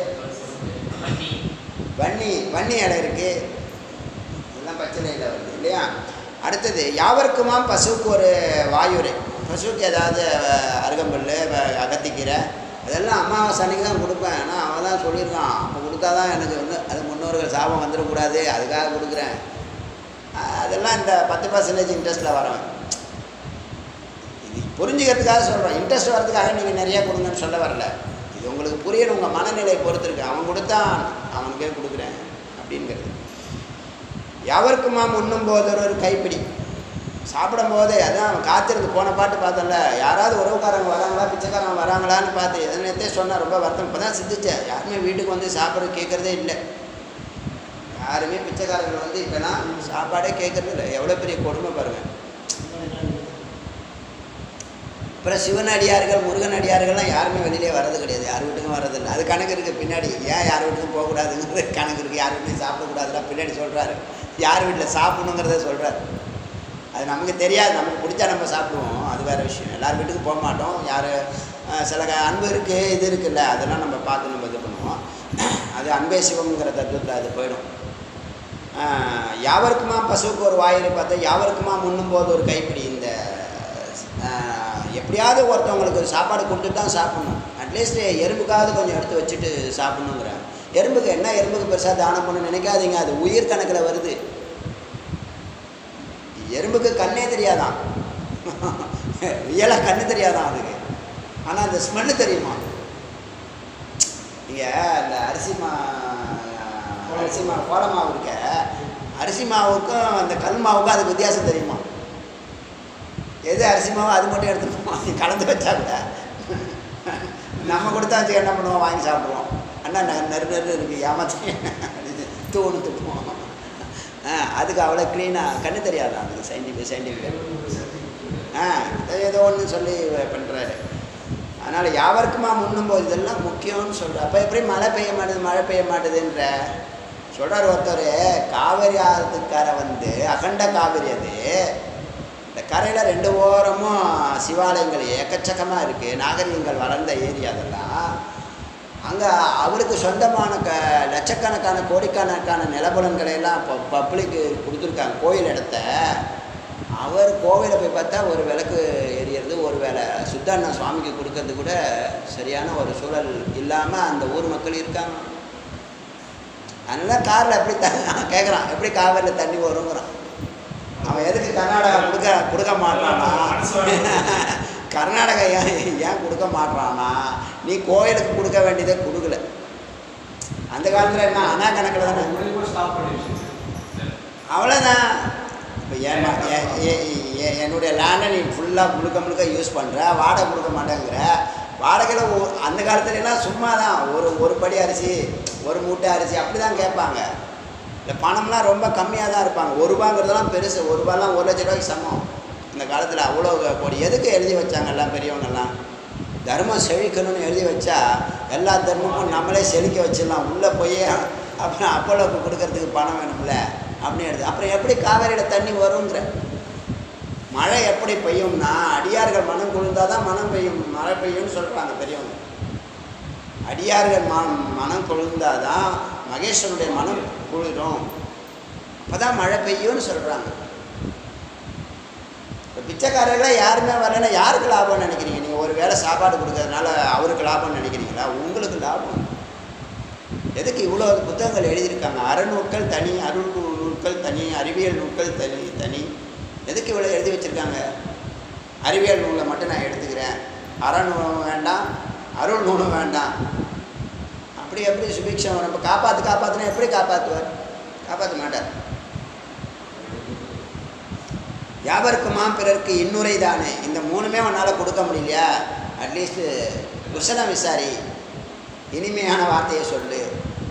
வன்னி வன்னி இலை இருக்குது இதெல்லாம் பச்சை இலை வருது இல்லையா அடுத்தது யாவருக்குமாம் பசுவுக்கு ஒரு வாயுரை பசுவுக்கு ஏதாவது அஹ், அருகம்புல் வ- அகத்திக்கீரை அதெல்லாம் அமாவாசை அன்னைக்கு தான் கொடுப்பேன் ஆனால் அவன் தான் சொல்லியிருக்கான் அப்போ கொடுத்தா தான் எனக்கு வந்து அது முன்னோர்கள் சாபம் வந்துடக்கூடாது அதுக்காக கொடுக்குறேன் அஹ், அதெல்லாம் இந்த பத்து பர்சன்டேஜ் இன்ட்ரெஸ்ட்டில் வரவன் இது புரிஞ்சுக்கிறதுக்காக சொல்கிறோம் இன்ட்ரெஸ்ட் வரதுக்காக நீங்கள் நிறைய கொடுங்கன்னு சொல்ல வரல இது உங்களுக்கு புரியணும் உங்கள் மனநிலையை பொறுத்து இருக்கு அவன் கொடுத்தா அவனுக்கே கொடுக்குறேன் அப்படிங்கிறது எவருக்குமாம் உண்ணும் போது ஒரு கைப்பிடி சாப்பிடும் போதே அதான் அவன் காத்திருந்து போன பாட்டு பார்த்தோம்ல யாராவது உறவுக்காரங்க வராங்களா பிச்சைக்காரங்க வராங்களான்னு பார்த்து எதனத்தே சொன்னால் ரொம்ப வருத்தம் இப்போ தான் சிந்திச்சேன் யாருமே வீட்டுக்கு வந்து சாப்பிட கேட்குறதே இல்லை யாருமே பிச்சைக்காரர்கள் வந்து இப்போலாம் சாப்பாடே கேட்குறது இல்லை எவ்வளோ பெரிய கொடுமை பாருங்கள் அப்புறம் சிவன் அடியார்கள் முருகன் அடியார்கள்லாம் யாருமே வெளியிலே வர்றது கிடையாது யார் வீட்டுக்கும் வர்றதில்லை அது கணக்கு இருக்குது பின்னாடி ஏன் யார் வீட்டுக்கும் போகக்கூடாதுங்கிறது கணக்கு இருக்குது யார் வீட்லையும் சாப்பிடக்கூடாதுலாம் பின்னாடி சொல்கிறாரு யார் வீட்டில் சாப்பிடணுங்கிறத சொல்கிறார் அது நமக்கு தெரியாது நமக்கு பிடிச்சா நம்ம சாப்பிடுவோம் அது வேறு விஷயம் எல்லார் வீட்டுக்கும் போக மாட்டோம் யார் சில க- அன்பு இருக்குது இது இருக்குல்ல அதெல்லாம் நம்ம பார்த்து நம்ம இது பண்ணுவோம் அது அன்பே சிவம்ங்கிற தத்துவத்தில் அது போயிடும் ஆஹ், யாவருக்குமா பசுவுக்கு ஒரு வாயில் பார்த்தா யாவருக்குமா முன்னும் போது ஒரு கைப்பிடி இந்த ஆஹ், எப்படியாவது ஒருத்தவங்களுக்கு சாப்பாடு கொடுத்து தான் சாப்பிடணும் அட்லீஸ்ட் எறும்புக்காவது கொஞ்சம் எடுத்து வச்சுட்டு சாப்பிடணுங்கிறாங்க எறும்புக்கு என்ன எறும்புக்கு பெருசாக தானம் பண்ண நினைக்காதீங்க அது உயிர் கணக்கில் வருது எறும்புக்கு கண்ணே தெரியாதான் ரியலாக கண்ணு தெரியாதான் அதுக்கு ஆனால் அந்த ஸ்மெல்லு தெரியுமா நீங்கள் இந்த அரிசி மா அரிசி மா கோல மாவு இருக்க அரிசி மாவுக்கும் அந்த கல் மாவுக்கும் அதுக்கு வித்தியாசம் தெரியுமா எது அரிசி மாவு அது மட்டும் எடுத்துப்போம் கலந்து வச்சா கூட நம்ம கொடுத்தா வச்சு என்ன பண்ணுவோம் வாங்கி சாப்பிடுவோம் அண்ணா நெ நெரு நெரு இருக்குது ஏமாத்தி தூணு துப்புவோம் ஆ அதுக்கு அவ்வளோ க்ளீனாக கண்ணு தெரியாதா அதுக்கு சயின்டிஃபிக் சயின்டிஃபிக் ஆ ஏதோ ஒன்று சொல்லி பண்ணுறாரு அதனால் யாவருக்குமா முன்னும் போது இதெல்லாம் முக்கியம்னு சொல்கிறார் அப்போ எப்படி மழை பெய்ய மாட்டுது மழை பெய்ய மாட்டுதுன்ற சொல்கிறார் ஒருத்தர் காவிரி ஆத்துக்கார வந்து அகண்ட காவிரி அது இந்த கரையில் ரெண்டு ஓரமும் சிவாலயங்கள் எக்கச்சக்கமாக இருக்குது நாகரிகங்கள் வளர்ந்த ஏரியா அதெல்லாம் அங்கே அவருக்கு சொந்தமான க லட்சக்கணக்கான கோடிக்கணக்கான நிலபலன்களை எல்லாம் இப்போ பப்ளிக்கு கொடுத்துருக்காங்க கோயில் இடத்த அவர் கோவிலை போய் பார்த்தா ஒரு விளக்கு எரியறது ஒரு வேளை சுத்தாண்ணா சுவாமிக்கு கொடுக்கறது கூட சரியான ஒரு சூழல் இல்லாமல் அந்த ஊர் மக்கள் இருக்காங்க அதனால காரில் எப்படி த கேட்குறான் எப்படி காவிரியில் தண்ணி வருங்கிறான் அவன் எதுக்கு கர்நாடகா கொடுக்க கொடுக்க மாட்டானா கர்நாடகா ஏன் ஏன் கொடுக்க மாட்டானா நீ கோயிலுக்கு கொடுக்க வேண்டியதை கொடுக்கல அந்த காலத்தில் என்ன அனா கணக்கில் தானே ஸ்டாப் பண்ணிடுச்சு அவ்வளோதான் இப்போ என் ம- எ- எ- எ- என்னுடைய லேண்டை நீ ஃபுல்லாக முழுக்க முழுக்க யூஸ் பண்ணுற வாடகை கொடுக்க மாட்டேங்கிற வாடகையில் ஒ- அந்த காலத்துலலாம் சும்மா தான் ஒரு ஒரு படி அரிசி ஒரு மூட்டை அரிசி அப்படி தான் கேட்பாங்க இந்த பணம்லாம் ரொம்ப கம்மியாக தான் இருப்பாங்க ஒரு ரூபாங்கிறதெல்லாம் பெருசு ஒரு ரூபாலாம் ஒரு லட்ச ரூபாய்க்கு சமம் இந்த காலத்தில் அவ்வளோ கோடி எதுக்கு எழுதி வச்சாங்க எல்லாம் பெரியவங்கெல்லாம் தர்மம் செழிக்கணும்னு எழுதி வச்சா எல்லா தர்மமும் நம்மளே செழிக்க வச்சிடலாம் உள்ளே போய் அப்புறம் அப்போலோக்கு கொடுக்கறதுக்கு பணம் வேணும்ல அப்படின்னு எடுத்து அப்புறம் எப்படி காவேரியில் தண்ணி வருங்கிற மழை எப்படி பெய்யும்னா அடியார்கள் மனம் குளிர்ந்தால் தான் மனம் பெய்யும் மழை பெய்யும்னு சொல்கிறாங்க பெரியவங்க அடியார்கள் ம மனம் குளிர்ந்தால் தான் மகேஸ்வரனுடைய மனம் குளிரும் அப்போ தான் மழை பெய்யும்னு சொல்கிறாங்க இப்போ பிச்சைக்காரர்களே யாருமே வரலைன்னா யாருக்கு லாபம்னு நினைக்கிறீங்க நீங்கள் ஒரு வேளை சாப்பாடு கொடுக்கறதுனால அவருக்கு லாபம்னு நினைக்கிறீங்களா உங்களுக்கு லாபம் எதுக்கு இவ்வளோ புத்தகங்கள் எழுதியிருக்காங்க அறநூட்கள் தனி அருள் நூட்கள் தனி அறிவியல் நூட்கள் தனி தனி எதுக்கு இவ்வளோ எழுதி வச்சுருக்காங்க அறிவியல் நூலை மட்டும் நான் எடுத்துக்கிறேன் அறநூலும் வேண்டாம் அருள் நூலும் வேண்டாம் அப்படி எப்படி சுபிக்ஷம் வரும் இப்போ காப்பாற்று காப்பாற்றுனா எப்படி காப்பாற்றுவார் காப்பாற்ற மாட்டார் யாவருக்குமா பிறருக்கு இன்னுரை தானே இந்த மூணுமே உன்னால் கொடுக்க முடியலையா அட்லீஸ்ட்டு குசலம் விசாரி இனிமையான வார்த்தையை சொல்லு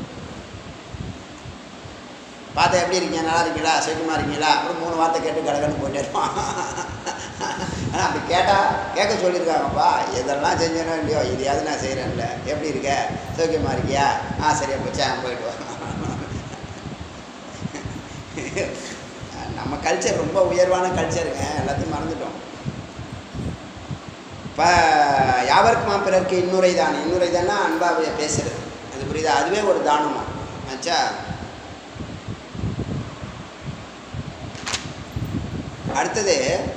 பார்த்தா எப்படி இருக்கீங்க நல்லா இருக்கீங்களா சுகமாக இருக்கீங்களா அப்புறம் மூணு வார்த்தை கேட்டு கடகன்னு போயிட்டே இருப்பான் ஆனால் அப்படி கேட்டால் கேட்க சொல்லியிருக்காங்கப்பா எதெல்லாம் செஞ்சேனோ இல்லையோ இதையாவது நான் செய்கிறேன்ல எப்படி இருக்க சௌக்கியமாக இருக்கியா ஆ சரியா போச்சா போயிட்டு வா நம்ம கல்ச்சர் ரொம்ப உயர்வான கல்ச்சருங்க எல்லாத்தையும் மறந்துட்டோம் இப்போ யாவருக்குமா பிறருக்கு இன்னுரை தானம் இன்னுரை தானா அன்பாக பேசுறது அது புரியுதா அதுவே ஒரு தானமா ஆச்சா அடுத்தது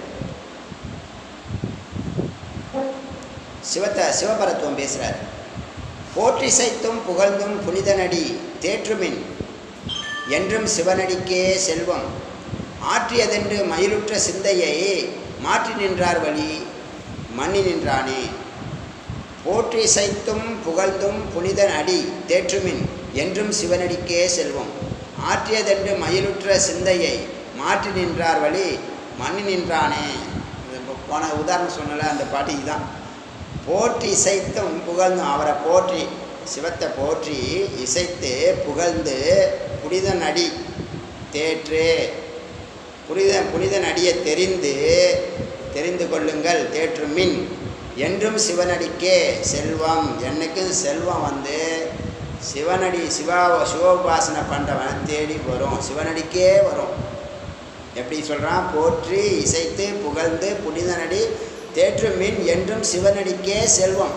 சிவத்த சிவபரத்துவம் பேசுகிறார் போற்றிசைத்தும் புகழ்ந்தும் புனிதனடி தேற்றுமின் என்றும் சிவனடிக்கே செல்வம் ஆற்றியதென்று மயிலுற்ற சிந்தையை மாற்றி நின்றார் வழி மன்னி நின்றானே போற்றி இசைத்தும் புகழ்ந்தும் புனிதன் அடி தேற்றுமின் என்றும் சிவனடிக்கே செல்வம் ஆற்றியதென்று மயிலுற்ற சிந்தையை மாற்றி நின்றார் வழி மன்னி நின்றானே இது இப்போ போன உதாரணம் சொன்னல அந்த பாட்டு இதுதான் போற்றி இசைத்தும் புகழ்ந்தும் அவரை போற்றி சிவத்தை போற்றி இசைத்து புகழ்ந்து புனிதன் அடி தேற்று புனித புனிதன் அடியை தெரிந்து தெரிந்து கொள்ளுங்கள் தேற்று மின் என்றும் சிவனடிக்கே செல்வம் என்னைக்கும் செல்வம் வந்து சிவனடி சிவா சிவோபாசனை பண்ணுறவன் தேடி வரும் சிவனடிக்கே வரும் எப்படி சொல்கிறான் போற்றி இசைத்து புகழ்ந்து புனிதனடி தேற்று மீன் என்றும் சிவனடிக்கே செல்வம்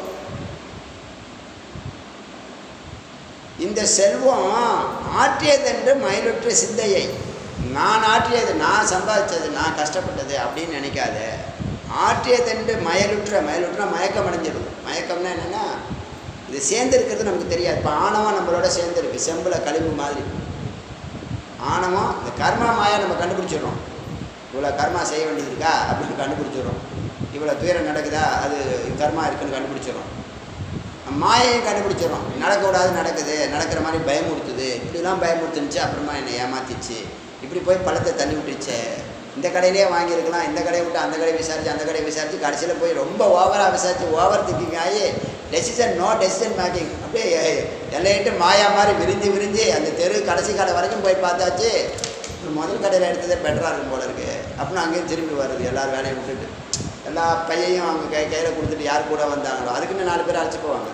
இந்த செல்வம் ஆற்றியதென்று மயிலுற்ற சிந்தையை நான் ஆற்றியது நான் சம்பாதிச்சது நான் கஷ்டப்பட்டது அப்படின்னு நினைக்காத ஆற்றியதென்று மயலுற்ற மயலுற்ற மயக்கம் அடைஞ்சிடும் மயக்கம்னா என்னென்னா இது சேர்ந்துருக்கிறது நமக்கு தெரியாது இப்போ ஆணவம் நம்மளோட சேர்ந்துருக்கு செம்பில் கழிவு மாதிரி ஆணவம் இந்த கர்மா மாயா நம்ம கண்டுபிடிச்சிடுறோம் இவ்வளோ கர்மா செய்ய வேண்டியது இருக்கா அப்படின்னு கண்டுபிடிச்சிடுறோம் இவ்வளோ துயரம் நடக்குதா அது கர்மா இருக்குன்னு கண்டுபிடிச்சிடுறோம் மாயையும் கண்டுபிடிச்சிடும் நடக்கக்கூடாது நடக்குது நடக்கிற மாதிரி பயமுறுத்துது இப்படிலாம் பயமுறுத்துனுச்சு அப்புறமா என்னை ஏமாத்திச்சு இப்படி போய் பழத்தை தள்ளி விட்டுருச்சே இந்த கடையிலேயே வாங்கியிருக்கலாம் இந்த கடையை விட்டு அந்த கடையை விசாரிச்சு அந்த கடையை விசாரிச்சு கடைசியில் போய் ரொம்ப ஓவராக விசாரிச்சு ஓவர் திங்கிங் ஆகி டெசிஷன் நோ டெசிஷன் மேக்கிங் அப்படியே எல்லையிட்டு மாயா மாதிரி விரிஞ்சு விரிஞ்சு அந்த தெரு கடைசி கடை வரைக்கும் போய் பார்த்தாச்சு முதல் கடையில் எடுத்ததே பெட்டராக இருக்கும் போல இருக்கு அப்படின்னு அங்கேயும் திரும்பி வருது எல்லாரும் வேலையை விட்டுட்டு எல்லா பையையும் அவங்க கை கையில் கொடுத்துட்டு யார் கூட வந்தாங்களோ அதுக்குன்னு நாலு பேர் அழைச்சி போவாங்க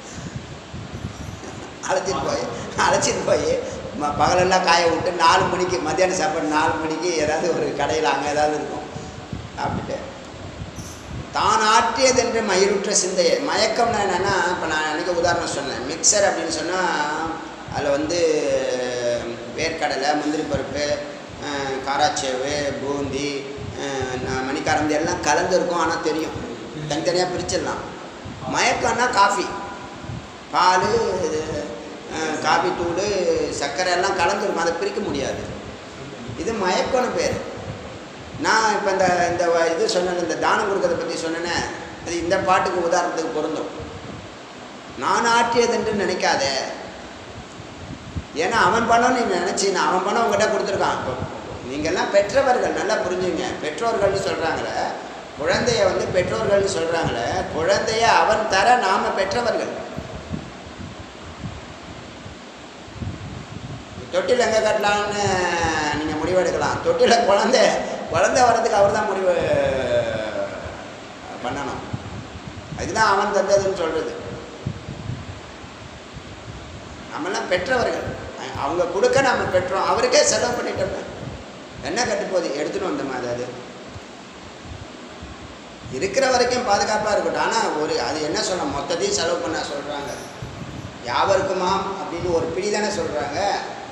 அழைச்சிட்டு போய் அழைச்சிட்டு போய் ம- பகலெல்லாம் காய விட்டு நாலு மணிக்கு மத்தியானம் சாப்பாடு நாலு மணிக்கு ஏதாவது ஒரு கடையில் அங்கே ஏதாவது இருக்கும் சாப்பிட்டுட்டு தான் ஆற்றியதென்று மயிருற்ற சிந்தையை மயக்கம்னா என்னென்னா இப்போ நான் அன்றைக்கி உதாரணம் சொன்னேன் மிக்சர் அப்படின்னு சொன்னால் அதில் வந்து வேர்க்கடலை முந்திரி பருப்பு அஹ், காராச்சேவு பூந்தி அஹ், ந- மணிக்காரந்தி எல்லாம் கலந்துருக்கும் ஆனால் தெரியும் தனித்தனியாக பிரிச்சிடலாம் மயக்கம்னா காஃபி பால் காபி தூள் சர்க்கரை எல்லாம் கலந்துருக்கும் அதை பிரிக்க முடியாது இது மயக்கம்னு பேர் நான் இப்போ இந்த இந்த வ- இது சொன்னேன் இந்த தானம் கொடுக்கறத பற்றி சொன்னேனே அது இந்த பாட்டுக்கு உதாரணத்துக்கு பொருந்தும் நான் ஆற்றியதென்று நினைக்காத ஏன்னா அவன் பணம் நீ நினச்சி நான் அவன் பணம் உங்ககிட்ட கொடுத்துருக்கான் இப்போ நீங்கள்லாம் பெற்றவர்கள் நல்லா புரிஞ்சுங்க பெற்றோர்கள்னு சொல்கிறாங்களே குழந்தைய வந்து பெற்றோர்கள்னு சொல்கிறாங்களே குழந்தைய அவன் தர நாம் பெற்றவர்கள் தொட்டில் எங்கே கட்டலாம்னு நீங்கள் முடிவெடுக்கலாம் தொட்டில் குழந்தை குழந்தை வர்றதுக்கு அவர் தான் முடிவு பண்ணணும் அதுதான் அவன் தந்ததுன்னு சொல்கிறது நம்மெல்லாம் பெற்றவர்கள் அ- அவங்க கொடுக்க நம்ம பெற்றோம் அவருக்கே செலவு பண்ணிட்டோம் என்ன கட்டுப்போகுது எடுத்துன்னு வந்தோமா அது இருக்கிற வரைக்கும் பாதுகாப்பாக இருக்கட்டும் ஆனால் ஒரு அது என்ன சொல்ல மொத்தத்தையும் செலவு பண்ண சொல்கிறாங்க யாவருக்குமாம் அப்படின்னு ஒரு பிடி தானே சொல்கிறாங்க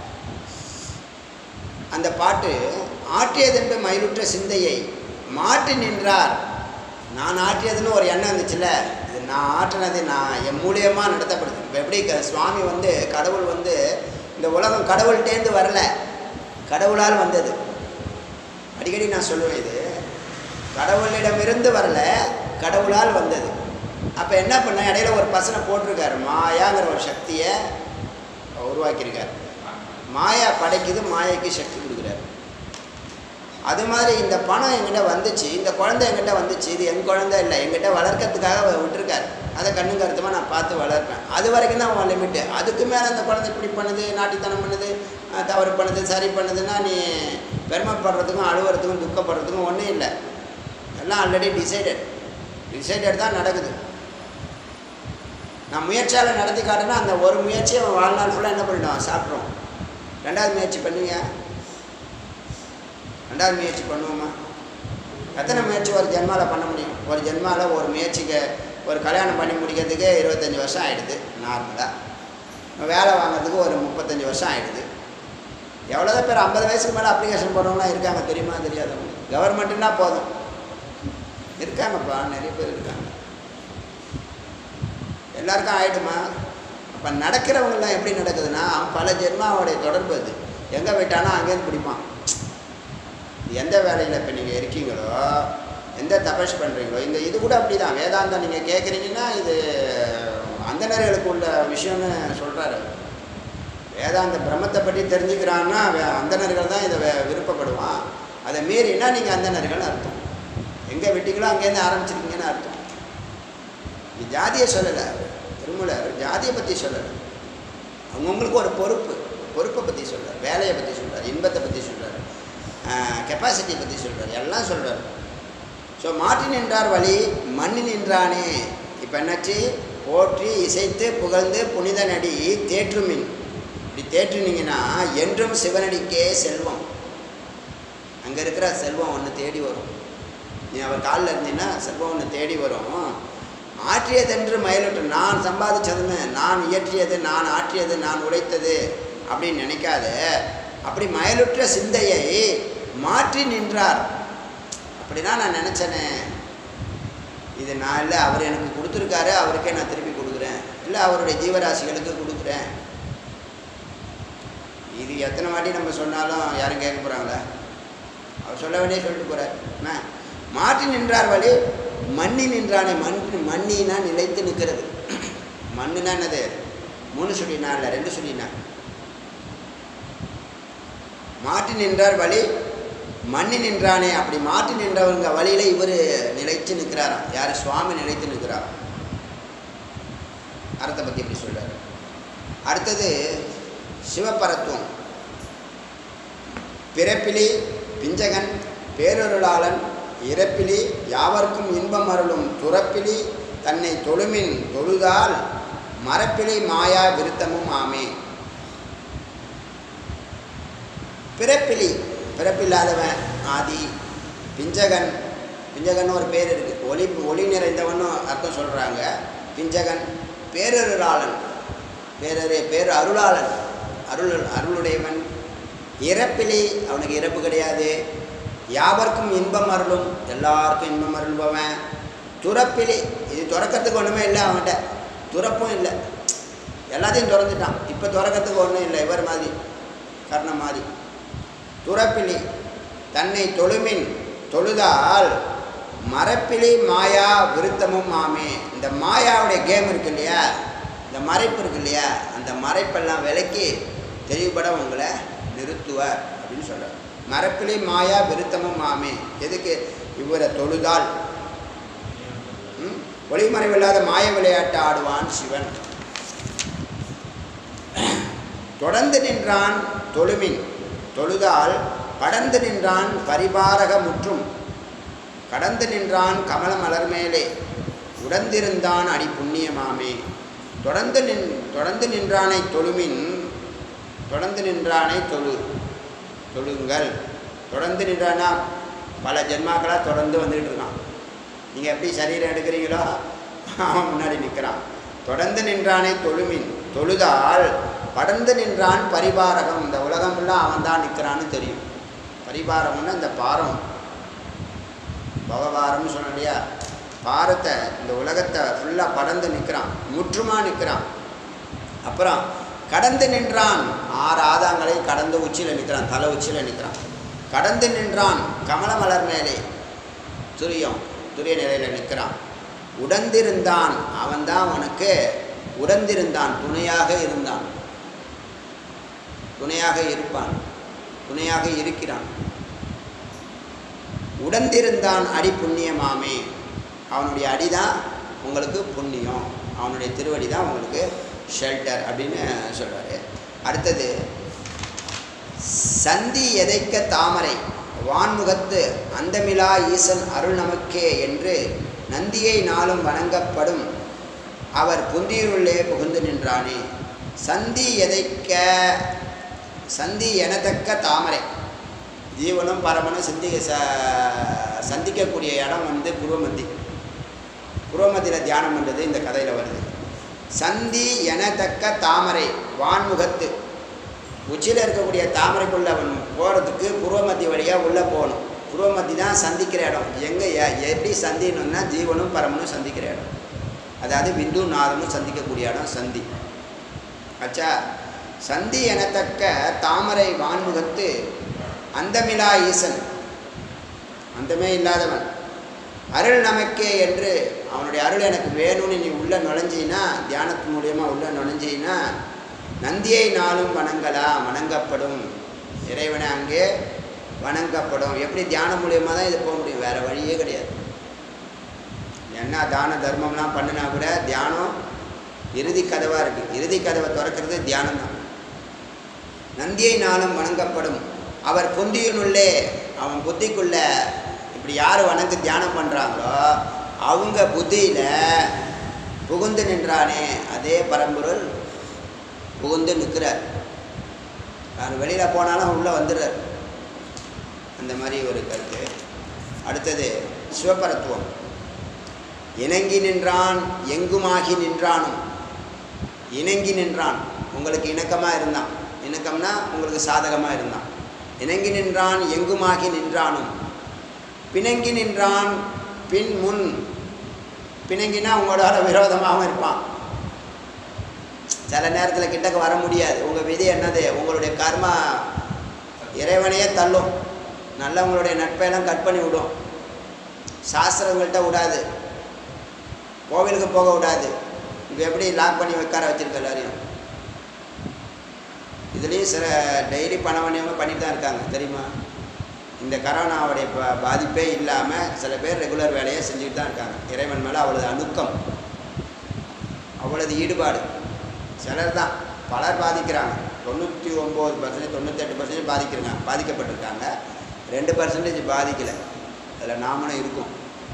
அந்த பாட்டு ஆற்றியதென்று மயிலுற்ற சிந்தையை மாற்றி நின்றார் நான் ஆற்றியதுன்னு ஒரு எண்ணம் இருந்துச்சுல்ல இது நான் ஆற்றினது நான் என் மூலியமாக நடத்தப்படுது இப்போ எப்படி க- சுவாமி வந்து கடவுள் வந்து இந்த உலகம் கடவுள்கிட்டேருந்து வரல கடவுளால் வந்தது அடிக்கடி நான் சொல்லுவேன் இது கடவுளிடமிருந்து வரல கடவுளால் வந்தது அப்போ என்ன பண்ண இடையில ஒரு பசனை போட்டிருக்காரு மாயாங்கிற ஒரு சக்தியை உருவாக்கியிருக்காரு மாயா படைக்குது மாயைக்கு சக்தி கொடுக்குறாரு அது மாதிரி இந்த பணம் என்கிட்ட வந்துச்சு இந்த குழந்தை என்கிட்ட வந்துச்சு இது என் குழந்தை இல்லை என்கிட்ட வளர்க்கறதுக்காக அவர் விட்டுருக்காரு அதை கண்ணு கருத்துமாக நான் பார்த்து வளர்ப்பேன் அது வரைக்கும் தான் அவன் லிமிட்டு அதுக்கு மேலே அந்த குழந்தை இப்படி பண்ணுது நாட்டித்தனம் பண்ணுது அஹ் தவறு பண்ணுது சரி பண்ணுதுன்னா நீ பெருமைப்படுறதுக்கும் அழுவுறதுக்கும் துக்கப்படுறதுக்கும் ஒன்றும் இல்லை எல்லாம் ஆல்ரெடி டிசைடட் டிசைடட் தான் நடக்குது நான் முயற்சியால் நடத்தி காட்டினா அந்த ஒரு முயற்சியை அவன் வாழ்நாள் ஃபுல்லாக என்ன பண்ணிடுவான் சாப்பிட்ருவான் ரெண்டாவது முயற்சி பண்ணுவியா ரெண்டாவது முயற்சி பண்ணுவோமா எத்தனை முயற்சி ஒரு ஜென்மாவில் பண்ண முடியும் ஒரு ஜென்மாவில் ஒரு முயற்சிக்கு ஒரு கல்யாணம் பண்ணி முடிக்கிறதுக்கு இருபத்தஞ்சி வருஷம் ஆகிடுது நார்மலாக வேலை வாங்குறதுக்கு ஒரு முப்பத்தஞ்சு வருஷம் ஆகிடுது எவ்வளோ பேர் ஐம்பது வயசுக்கு மேலே அப்ளிகேஷன் போடுறவங்களாம் இருக்காங்க தெரியுமா தெரியாதவங்க கவர்மெண்ட்டுன்னா போதும் இருக்காங்கப்பா நிறைய பேர் இருக்காங்க எல்லாருக்கும் ஆயிடுமா அப்போ நடக்கிறவங்கெல்லாம் எப்படி நடக்குதுன்னா அவன் பல ஜென்மாவோடைய தொடர்பு அது எங்கே போயிட்டானோ அங்கேருந்து பிடிப்பான் எந்த வேலையில் இப்போ நீங்கள் இருக்கீங்களோ எந்த தபஸ் பண்ணுறீங்களோ இந்த இது கூட அப்படி தான் வேதாந்தம் நீங்கள் கேட்குறீங்கன்னா இது அந்தணர்களுக்கு உள்ள விஷயம்னு சொல்கிறாரு வேதாந்த பிரம்மத்தை பற்றி தெரிஞ்சுக்கிறான்னா வே- அந்தணர்கள் தான் இதை வே- விருப்பப்படுவான் அதை மீறினா நீங்கள் அந்தணர்கள்னு அர்த்தம் எங்கே விட்டீங்களோ அங்கேருந்து ஆரம்பிச்சிருக்கீங்கன்னு அர்த்தம் இது ஜாதியை சொல்லலை திருமூலர் ஜாதியை பற்றி சொல்லலை அவங்கவுங்களுக்கு ஒரு பொறுப்பு பொறுப்பை பற்றி சொல்கிறார் வேலையை பற்றி சொல்கிறார் இன்பத்தை பற்றி சொல்கிறார் கெப்பாசிட்டியை பற்றி சொல்கிறார் எல்லாம் சொல்கிறார் ஸோ மாற்றி நின்றார் வழி மண்ணி நின்றானே இப்போ என்னாச்சு போற்றி இசைத்து புகழ்ந்து புனித நடி தேற்றுமின் இப்படி தேற்றுனீங்கன்னா என்றும் சிவனடிக்கே செல்வம் அங்கே இருக்கிற செல்வம் ஒன்று தேடி வரும் நீ அவர் காலில் இருந்தீங்கன்னா செல்வம் ஒன்று தேடி வரும் ஆற்றியதென்று மயிலிட்டு நான் சம்பாதிச்சதுன்னு நான் இயற்றியது நான் ஆற்றியது நான் உழைத்தது அப்படின்னு நினைக்காத அப்படி மயலுற்ற சிந்தையை மாற்றி நின்றார் அப்படின்னா நான் நினச்சேனே இது நான் இல்லை அவர் எனக்கு கொடுத்துருக்காரு அவருக்கே நான் திருப்பி கொடுக்குறேன் இல்லை அவருடைய ஜீவராசிகளுக்கு கொடுக்குறேன் இது எத்தனை வாட்டி நம்ம சொன்னாலும் யாரும் கேட்க போகிறாங்களா அவர் சொல்ல வேண்டிய சொல்லிட்டு போகிறார் என்ன மாற்றி நின்றார் வழி மண்ணி நின்றானே மண் மண்ணினா நிலைத்து நிற்கிறது மண்ணுனா என்னது மூணு சொல்லினா இல்லை ரெண்டு சொல்லினா மாற்றி நின்றார் வழி மண்ணி நின்றானே அப்படி மாற்றி நின்றவங்க வழியில இவர் நிலைத்து நிற்கிறாராம் யார் சுவாமி நிலைத்து நிற்கிறாராம் அறத்தை பற்றி எப்படி சொல்றாரு அடுத்தது சிவபரத்துவம் பிறப்பிலி பிஞ்சகன் பேரொருளாளன் இறப்பிலி யாவர்க்கும் இன்பம் அருளும் துறப்பிலி தன்னை தொழுமின் தொழுதால் மரப்பிலி மாயா விருத்தமும் ஆமே பிறப்பிலி பிறப்பில்லாதவன் ஆதி பிஞ்சகன் பிஞ்சகன் ஒரு பேர் இருக்குது ஒளி ஒளி நிறைந்தவன்னு அர்த்தம் சொல்கிறாங்க பிஞ்சகன் பேரருளாளன் பேரரு பேர் அருளாளன் அருள் அருளுடையவன் இறப்பிலி அவனுக்கு இறப்பு கிடையாது யாவர்க்கும் இன்பம் அருளும் எல்லாருக்கும் இன்பம் அருள்பவன் துறப்பிலி இது துறக்கிறதுக்கு ஒன்றுமே இல்லை அவன்கிட்ட துறப்பும் இல்லை எல்லாத்தையும் திறந்துட்டான் இப்போ திறக்கிறதுக்கு ஒன்றும் இல்லை இவர் மாதிரி கர்ணம் மாதிரி துறப்பிலி தன்னை தொழுமின் தொழுதால் மரப்பிலி மாயா விருத்தமும் ஆமே இந்த மாயாவுடைய கேம் இருக்கு இல்லையா இந்த மறைப்பு இருக்கு இல்லையா அந்த மறைப்பெல்லாம் விலக்கி தெளிவுபட உங்களை நிறுத்துவார் அப்படின்னு சொல்கிறார் மரப்பிலி மாயா விருத்தமும் ஆமே எதுக்கு இவரை தொழுதால் ம்? ஒளிமறைவில்லாத மாய விளையாட்டு ஆடுவான் சிவன் தொடர்ந்து நின்றான் தொழுமின் தொழுதால் கடந்து நின்றான் பரிபாரக முற்றும் கடந்து நின்றான் கமல மலர் மேலே உடந்திருந்தான் அடி புண்ணியமாமே தொடர்ந்து நின் தொடர்ந்து நின்றானை தொழுமின் தொடர்ந்து நின்றானை தொழு தொழுங்கள் தொடர்ந்து நின்றானா பல ஜென்மாக்களாக தொடர்ந்து வந்துக்கிட்டு இருக்கான் நீங்கள் எப்படி சரீரம் எடுக்கிறீங்களோ அவன் முன்னாடி நிற்கிறான் தொடர்ந்து நின்றானை தொழுமின் தொழுதால் படர்ந்து நின்றான் பரிபாரகம் இந்த உலகம் ஃபுல்லாக அவன் தான் நிற்கிறான்னு தெரியும் பரிபாரம்னா இந்த பாரம் பவபாரம்னு சொன்ன இல்லையா பாரத்தை இந்த உலகத்தை ஃபுல்லாக படர்ந்து நிற்கிறான் முற்றுமா நிற்கிறான் அப்புறம் கடந்து நின்றான் ஆறு ஆதாங்களை கடந்து உச்சியில் நிற்கிறான் தலை உச்சியில் நிற்கிறான் கடந்து நின்றான் கமல மலர் மேலே துரியம் துரிய நிலையில் நிற்கிறான் உடந்திருந்தான் அவன்தான் அவனுக்கு உடந்திருந்தான் துணையாக இருந்தான் துணையாக இருப்பான் துணையாக இருக்கிறான் உடந்திருந்தான் அடி புண்ணியமாமே அவனுடைய அடி தான் உங்களுக்கு புண்ணியம் அவனுடைய திருவடி தான் உங்களுக்கு ஷெல்டர் அப்படின்னு சொல்கிறாரு அடுத்தது சந்தி எதைக்க தாமரை வான்முகத்து அந்தமிலா ஈசன் அருள் நமக்கே என்று நந்தியை நாளும் வணங்கப்படும் அவர் புந்தியுள்ளே புகுந்து நின்றானே சந்தி எதைக்க சந்தி எனத்தக்க தாமரை ஜீவனும் பரமனும் சிந்தி ச சந்திக்கக்கூடிய இடம் வந்து புருவமத்தி புருவமத்தியில் தியானம் பண்ணுறது இந்த கதையில் வருது சந்தி எனத்தக்க தாமரை வான்முகத்து உச்சியில் இருக்கக்கூடிய தாமரைக்குள்ள அவன் போகிறதுக்கு புருவமத்தி வழியாக உள்ளே போகணும் புருவமத்தி தான் சந்திக்கிற இடம் எங்கே எப்படி சந்தினோம்னா ஜீவனும் பரமனும் சந்திக்கிற இடம் அதாவது விந்து நாதமும் சந்திக்கக்கூடிய இடம் சந்தி ஆச்சா சந்தி எனத்தக்க தாமரை வான்முகத்து அந்தமிலா ஈசன் அந்தமே இல்லாதவன் அருள் நமக்கே என்று அவனுடைய அருள் எனக்கு வேணும்னு நீ உள்ளே நுழைஞ்சின்னா தியானத்து மூலியமாக உள்ளே நுழைஞ்சின்னா நந்தியை நாளும் வணங்கலாம் வணங்கப்படும் இறைவனை அங்கே வணங்கப்படும் எப்படி தியானம் மூலியமாக தான் இது போக முடியும் வேறு வழியே கிடையாது என்ன தான தர்மம்லாம் பண்ணினா கூட தியானம் இறுதி கதவாக இருக்குது இறுதி கதவை திறக்கிறது தியானம் தான் நந்தியை நாளும் வணங்கப்படும் அவர் புந்தியினுள்ளே அவன் புத்திக்குள்ள இப்படி யார் வணங்கு தியானம் பண்ணுறாங்களோ அவங்க புத்தியில் புகுந்து நின்றானே அதே பரம்பொருள் புகுந்து நிற்கிறார் யார் வெளியில் போனாலும் உள்ளே வந்துடுறார் அந்த மாதிரி ஒரு கருத்து அடுத்தது சிவபரத்துவம் இணங்கி நின்றான் எங்குமாகி நின்றானும் இணங்கி நின்றான் உங்களுக்கு இணக்கமாக இருந்தான் இணக்கம்னா உங்களுக்கு சாதகமாக இருந்தான் இணங்கி நின்றான் எங்குமாகி நின்றானும் பிணங்கி நின்றான் பின் முன் பிணங்கினா உங்களோட விரோதமாகவும் இருப்பான் சில நேரத்தில் கிட்டக்க வர முடியாது உங்கள் விதி என்னது உங்களுடைய கர்மா இறைவனையே தள்ளும் நல்லவங்களுடைய நட்பையெல்லாம் கட் பண்ணி விடும் சாஸ்திரங்கள்கிட்ட விடாது கோவிலுக்கு போக விடாது இப்போ எப்படி லாக் பண்ணி உட்கார வச்சிருக்க எல்லாரையும் இதுலேயும் சில டெய்லி பணம் பண்ணியவங்க பண்ணிட்டு தான் இருக்காங்க தெரியுமா இந்த கரோனாவுடைய பா பாதிப்பே இல்லாமல் சில பேர் ரெகுலர் வேலையை செஞ்சுட்டு தான் இருக்காங்க இறைவன் மேலே அவ்வளவு அணுக்கம் அவ்வளவு ஈடுபாடு சிலர் தான் பலர் பாதிக்கிறாங்க தொண்ணூற்றி ஒம்பது பர்சன்டேஜ் தொண்ணூத்தெட்டு பர்சன்டேஜ் பாதிக்கிறாங்க பாதிக்கப்பட்டிருக்காங்க ரெண்டு பர்சன்டேஜ் பாதிக்கலை அதில் நாமளும் இருக்கும்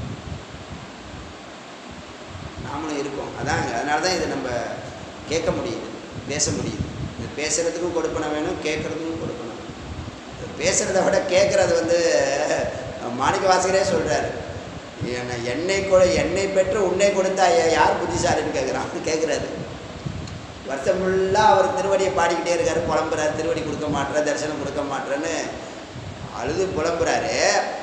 நாமளும் இருக்கோம் அதாங்க அதனால தான் இதை நம்ம கேட்க முடியுது பேச முடியுது இது பேசுகிறதுக்கும் கொடுப்பனம் வேணும் கேட்குறதுக்கும் கொடுப்பனம் இது பேசுகிறத விட கேட்குறது வந்து மாணிக்க வாசகரே சொல்கிறார் என்னை என்னை கொடு என்னை பெற்று உன்னை கொடுத்தா யா- யார் புத்திசாலின்னு கேட்குறான் கேட்குறாரு வருஷம் ஃபுல்லாக அவர் திருவடியை பாடிக்கிட்டே இருக்காரு புலம்புறாரு திருவடி கொடுக்க மாட்டேற தரிசனம் கொடுக்க மாட்டேறேன்னு அழுது புலம்புறாரு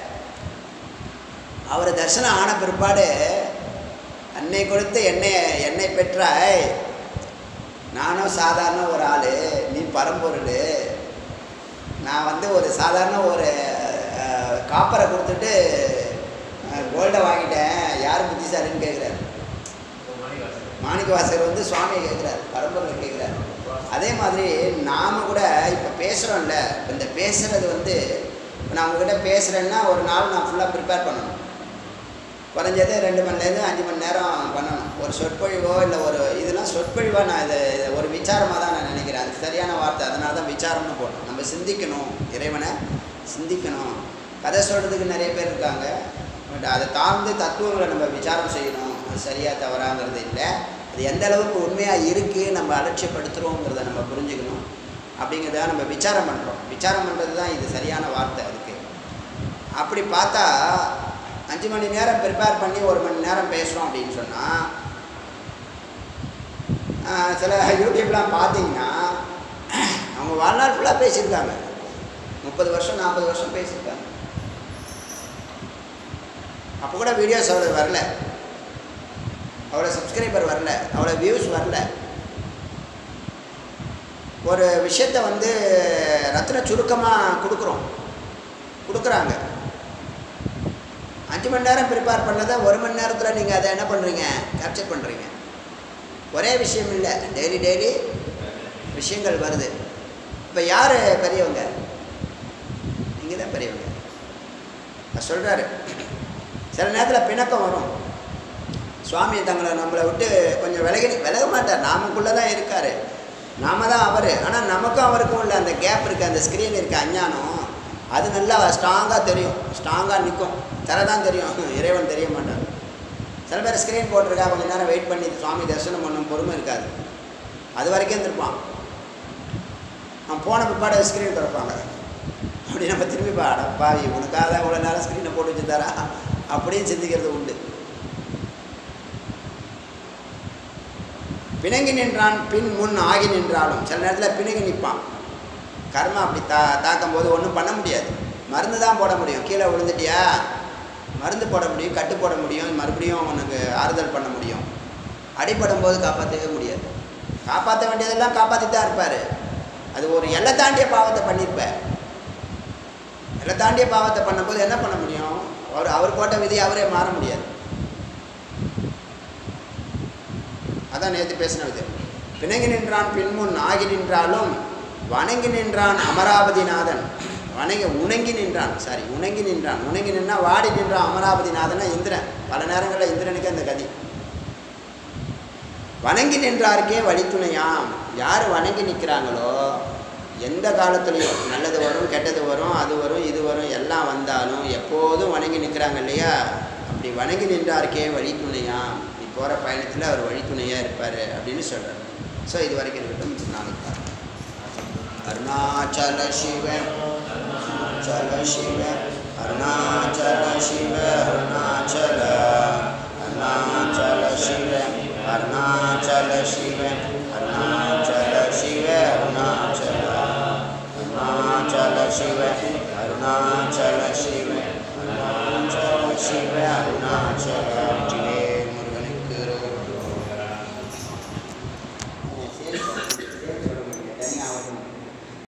அவர் தரிசனம் ஆன பிற்பாடு அன்னை கொடுத்து என்னை என்னை பெற்றாய் நானும் சாதாரண ஒரு ஆள் நீ பரம்பொருள் நான் வந்து ஒரு சாதாரண ஒரு அஹ், காப்பரை கொடுத்துட்டு கோல்டை வாங்கிட்டேன் யார் புத்திசாலின்னு கேட்குறாரு மாணிக்கவாசகர் வந்து சுவாமியை கேட்குறாரு பரம்பொருளை கேட்குறாரு அதே மாதிரி நாம் கூட இப்போ பேசுகிறோம்ல இந்த பேசுகிறது வந்து இப்போ நான் உங்ககிட்ட பேசுகிறேன்னா ஒரு நாள் நான் ஃபுல்லாக ப்ரிப்பேர் பண்ணணும் குறைஞ்சது ரெண்டு மணிலேருந்து அஞ்சு மணி நேரம் பண்ணணும் ஒரு சொற்பொழிவோ இல்லை ஒரு இதெல்லாம் சொற்பொழிவாக நான் இதை இதை ஒரு விசாரமாக தான் நான் நினைக்கிறேன் அதுக்கு சரியான வார்த்தை அதனால தான் விசாரம்னு போடணும் நம்ம சிந்திக்கணும் இறைவனை சிந்திக்கணும் கதை சொல்கிறதுக்கு நிறைய பேர் இருக்காங்க பட் அதை தாழ்ந்து தத்துவங்களை நம்ம விசாரம் செய்யணும் அது சரியாக தவறாங்கிறது இல்லை அது எந்த அளவுக்கு உண்மையாக இருக்குது நம்ம அலட்சியப்படுத்துகிறோங்கிறத நம்ம புரிஞ்சுக்கணும் அப்படிங்கிறத நம்ம விசாரம் பண்ணுறோம் விசாரம் பண்ணுறது தான் இது சரியான வார்த்தை அதுக்கு அப்படி பார்த்தா அஞ்சு மணி நேரம் ப்ரிப்பேர் பண்ணி ஒரு மணி நேரம் பேசுகிறோம் அப்படின்னு சொன்னால் சில யூடியூப்லாம் பார்த்தீங்கன்னா அவங்க வாழ்நாள் ஃபுல்லாக பேசியிருக்காங்க முப்பது வருஷம் நாற்பது வருஷம் பேசியிருக்காங்க அப்போ கூட வீடியோஸ் அவ்வளோ வரல அவ்வளோ சப்ஸ்கிரைபர் வரல அவ்வளோ வியூஸ் வரல ஒரு விஷயத்தை வந்து ரத்தின சுருக்கமாக கொடுக்குறோம் கொடுக்குறாங்க அஞ்சு மணி நேரம் ப்ரிப்பேர் பண்ணதை ஒரு மணி நேரத்தில் நீங்கள் அதை என்ன பண்ணுறீங்க கேப்சர் பண்ணுறீங்க ஒரே விஷயம் இல்லை டெய்லி டெய்லி விஷயங்கள் வருது இப்போ யார் பெரியவங்க நீங்கள் தான் பெரியவங்க அவர் சொல்கிறாரு சில நேரத்தில் பிணக்கம் வரும் சுவாமி தங்களை நம்மளை விட்டு கொஞ்சம் விலகி விலக மாட்டார் நாமக்குள்ளே தான் இருக்கார் நாம தான் அவர் ஆனால் நமக்கும் அவருக்கும் உள்ள அந்த கேப் இருக்குது அந்த ஸ்க்ரீன் இருக்க அஞ்ஞானம் அது நல்லா ஸ்ட்ராங்காக தெரியும் ஸ்ட்ராங்காக நிற்கும் தர தான் தெரியும் இறைவன் தெரிய மாட்டார் சில பேர் ஸ்க்ரீன் போட்டிருக்கா கொஞ்ச நேரம் வெயிட் பண்ணி சுவாமி தரிசனம் பண்ணும் பொறுமை இருக்காது அது வரைக்கும் இருந்திருப்பான் அவன் போன பிற்பாடு ஸ்க்ரீன் திறப்பாங்க அப்படி நம்ம திரும்பி பாட பாவி உனக்காக தான் இவ்வளோ நேரம் ஸ்க்ரீனை போட்டு வச்சுருந்தாரா அப்படின்னு சிந்திக்கிறது உண்டு பிணங்கி நின்றான் பின் முன் ஆகி நின்றாலும் சில நேரத்தில் பிணங்கி நிற்பான் கர்மா அப்படி தா தாக்கும் போது ஒன்றும் பண்ண முடியாது மருந்து தான் போட முடியும் கீழே விழுந்துட்டியா மருந்து போட முடியும் கட்டு போட முடியும் மறுபடியும் உனக்கு ஆறுதல் பண்ண முடியும் அடிபடும் போது காப்பாற்றவே முடியாது காப்பாற்ற வேண்டியதெல்லாம் காப்பாற்றி தான் இருப்பார் அது ஒரு எல்லை தாண்டிய பாவத்தை பண்ணியிருப்ப எல்லை தாண்டிய பாவத்தை பண்ணும்போது என்ன பண்ண முடியும் அவர் அவர் போட்ட விதி அவரே மாற முடியாது அதான் நேற்று பேசின விது பிணங்கி நின்றான் பின்முன் ஆகி நின்றாலும் வணங்கி நின்றான் அமராவதிநாதன் வணங்கி உணங்கி நின்றான் சாரி உணங்கி நின்றான் உணங்கி நின்றா வாடி நின்றான் அமராவதிநாதனா இந்திரன் பல நேரங்களில் இந்திரனுக்கு அந்த கதி வணங்கி நின்றாருக்கே வழித்துணையாம் யார் வணங்கி நிற்கிறாங்களோ எந்த காலத்துலேயும் நல்லது வரும் கெட்டது வரும் அது வரும் இது வரும் எல்லாம் வந்தாலும் எப்போதும் வணங்கி நிற்கிறாங்க இல்லையா அப்படி வணங்கி நின்றாருக்கே வழித்துணையாம் நீ போகிற பயணத்தில் அவர் வழித்துணையாக இருப்பார் அப்படின்னு சொல்கிறார் ஸோ இது வரைக்கும் இருக்கட்டும் நாளைக்கு பார்க்கலாம். அருணாச்சல சிவன் அருணாச்சல சிவ அருணாச்சல சிவ அருணாச்சல அருணாச்சல சிவ அருணாச்சல சிவ அருணாச்சல சிவ அருணாச்சல அருணாச்சல சிவ அருணாச்சல சிவ அருணாச்சல சிவ அருணாச்சல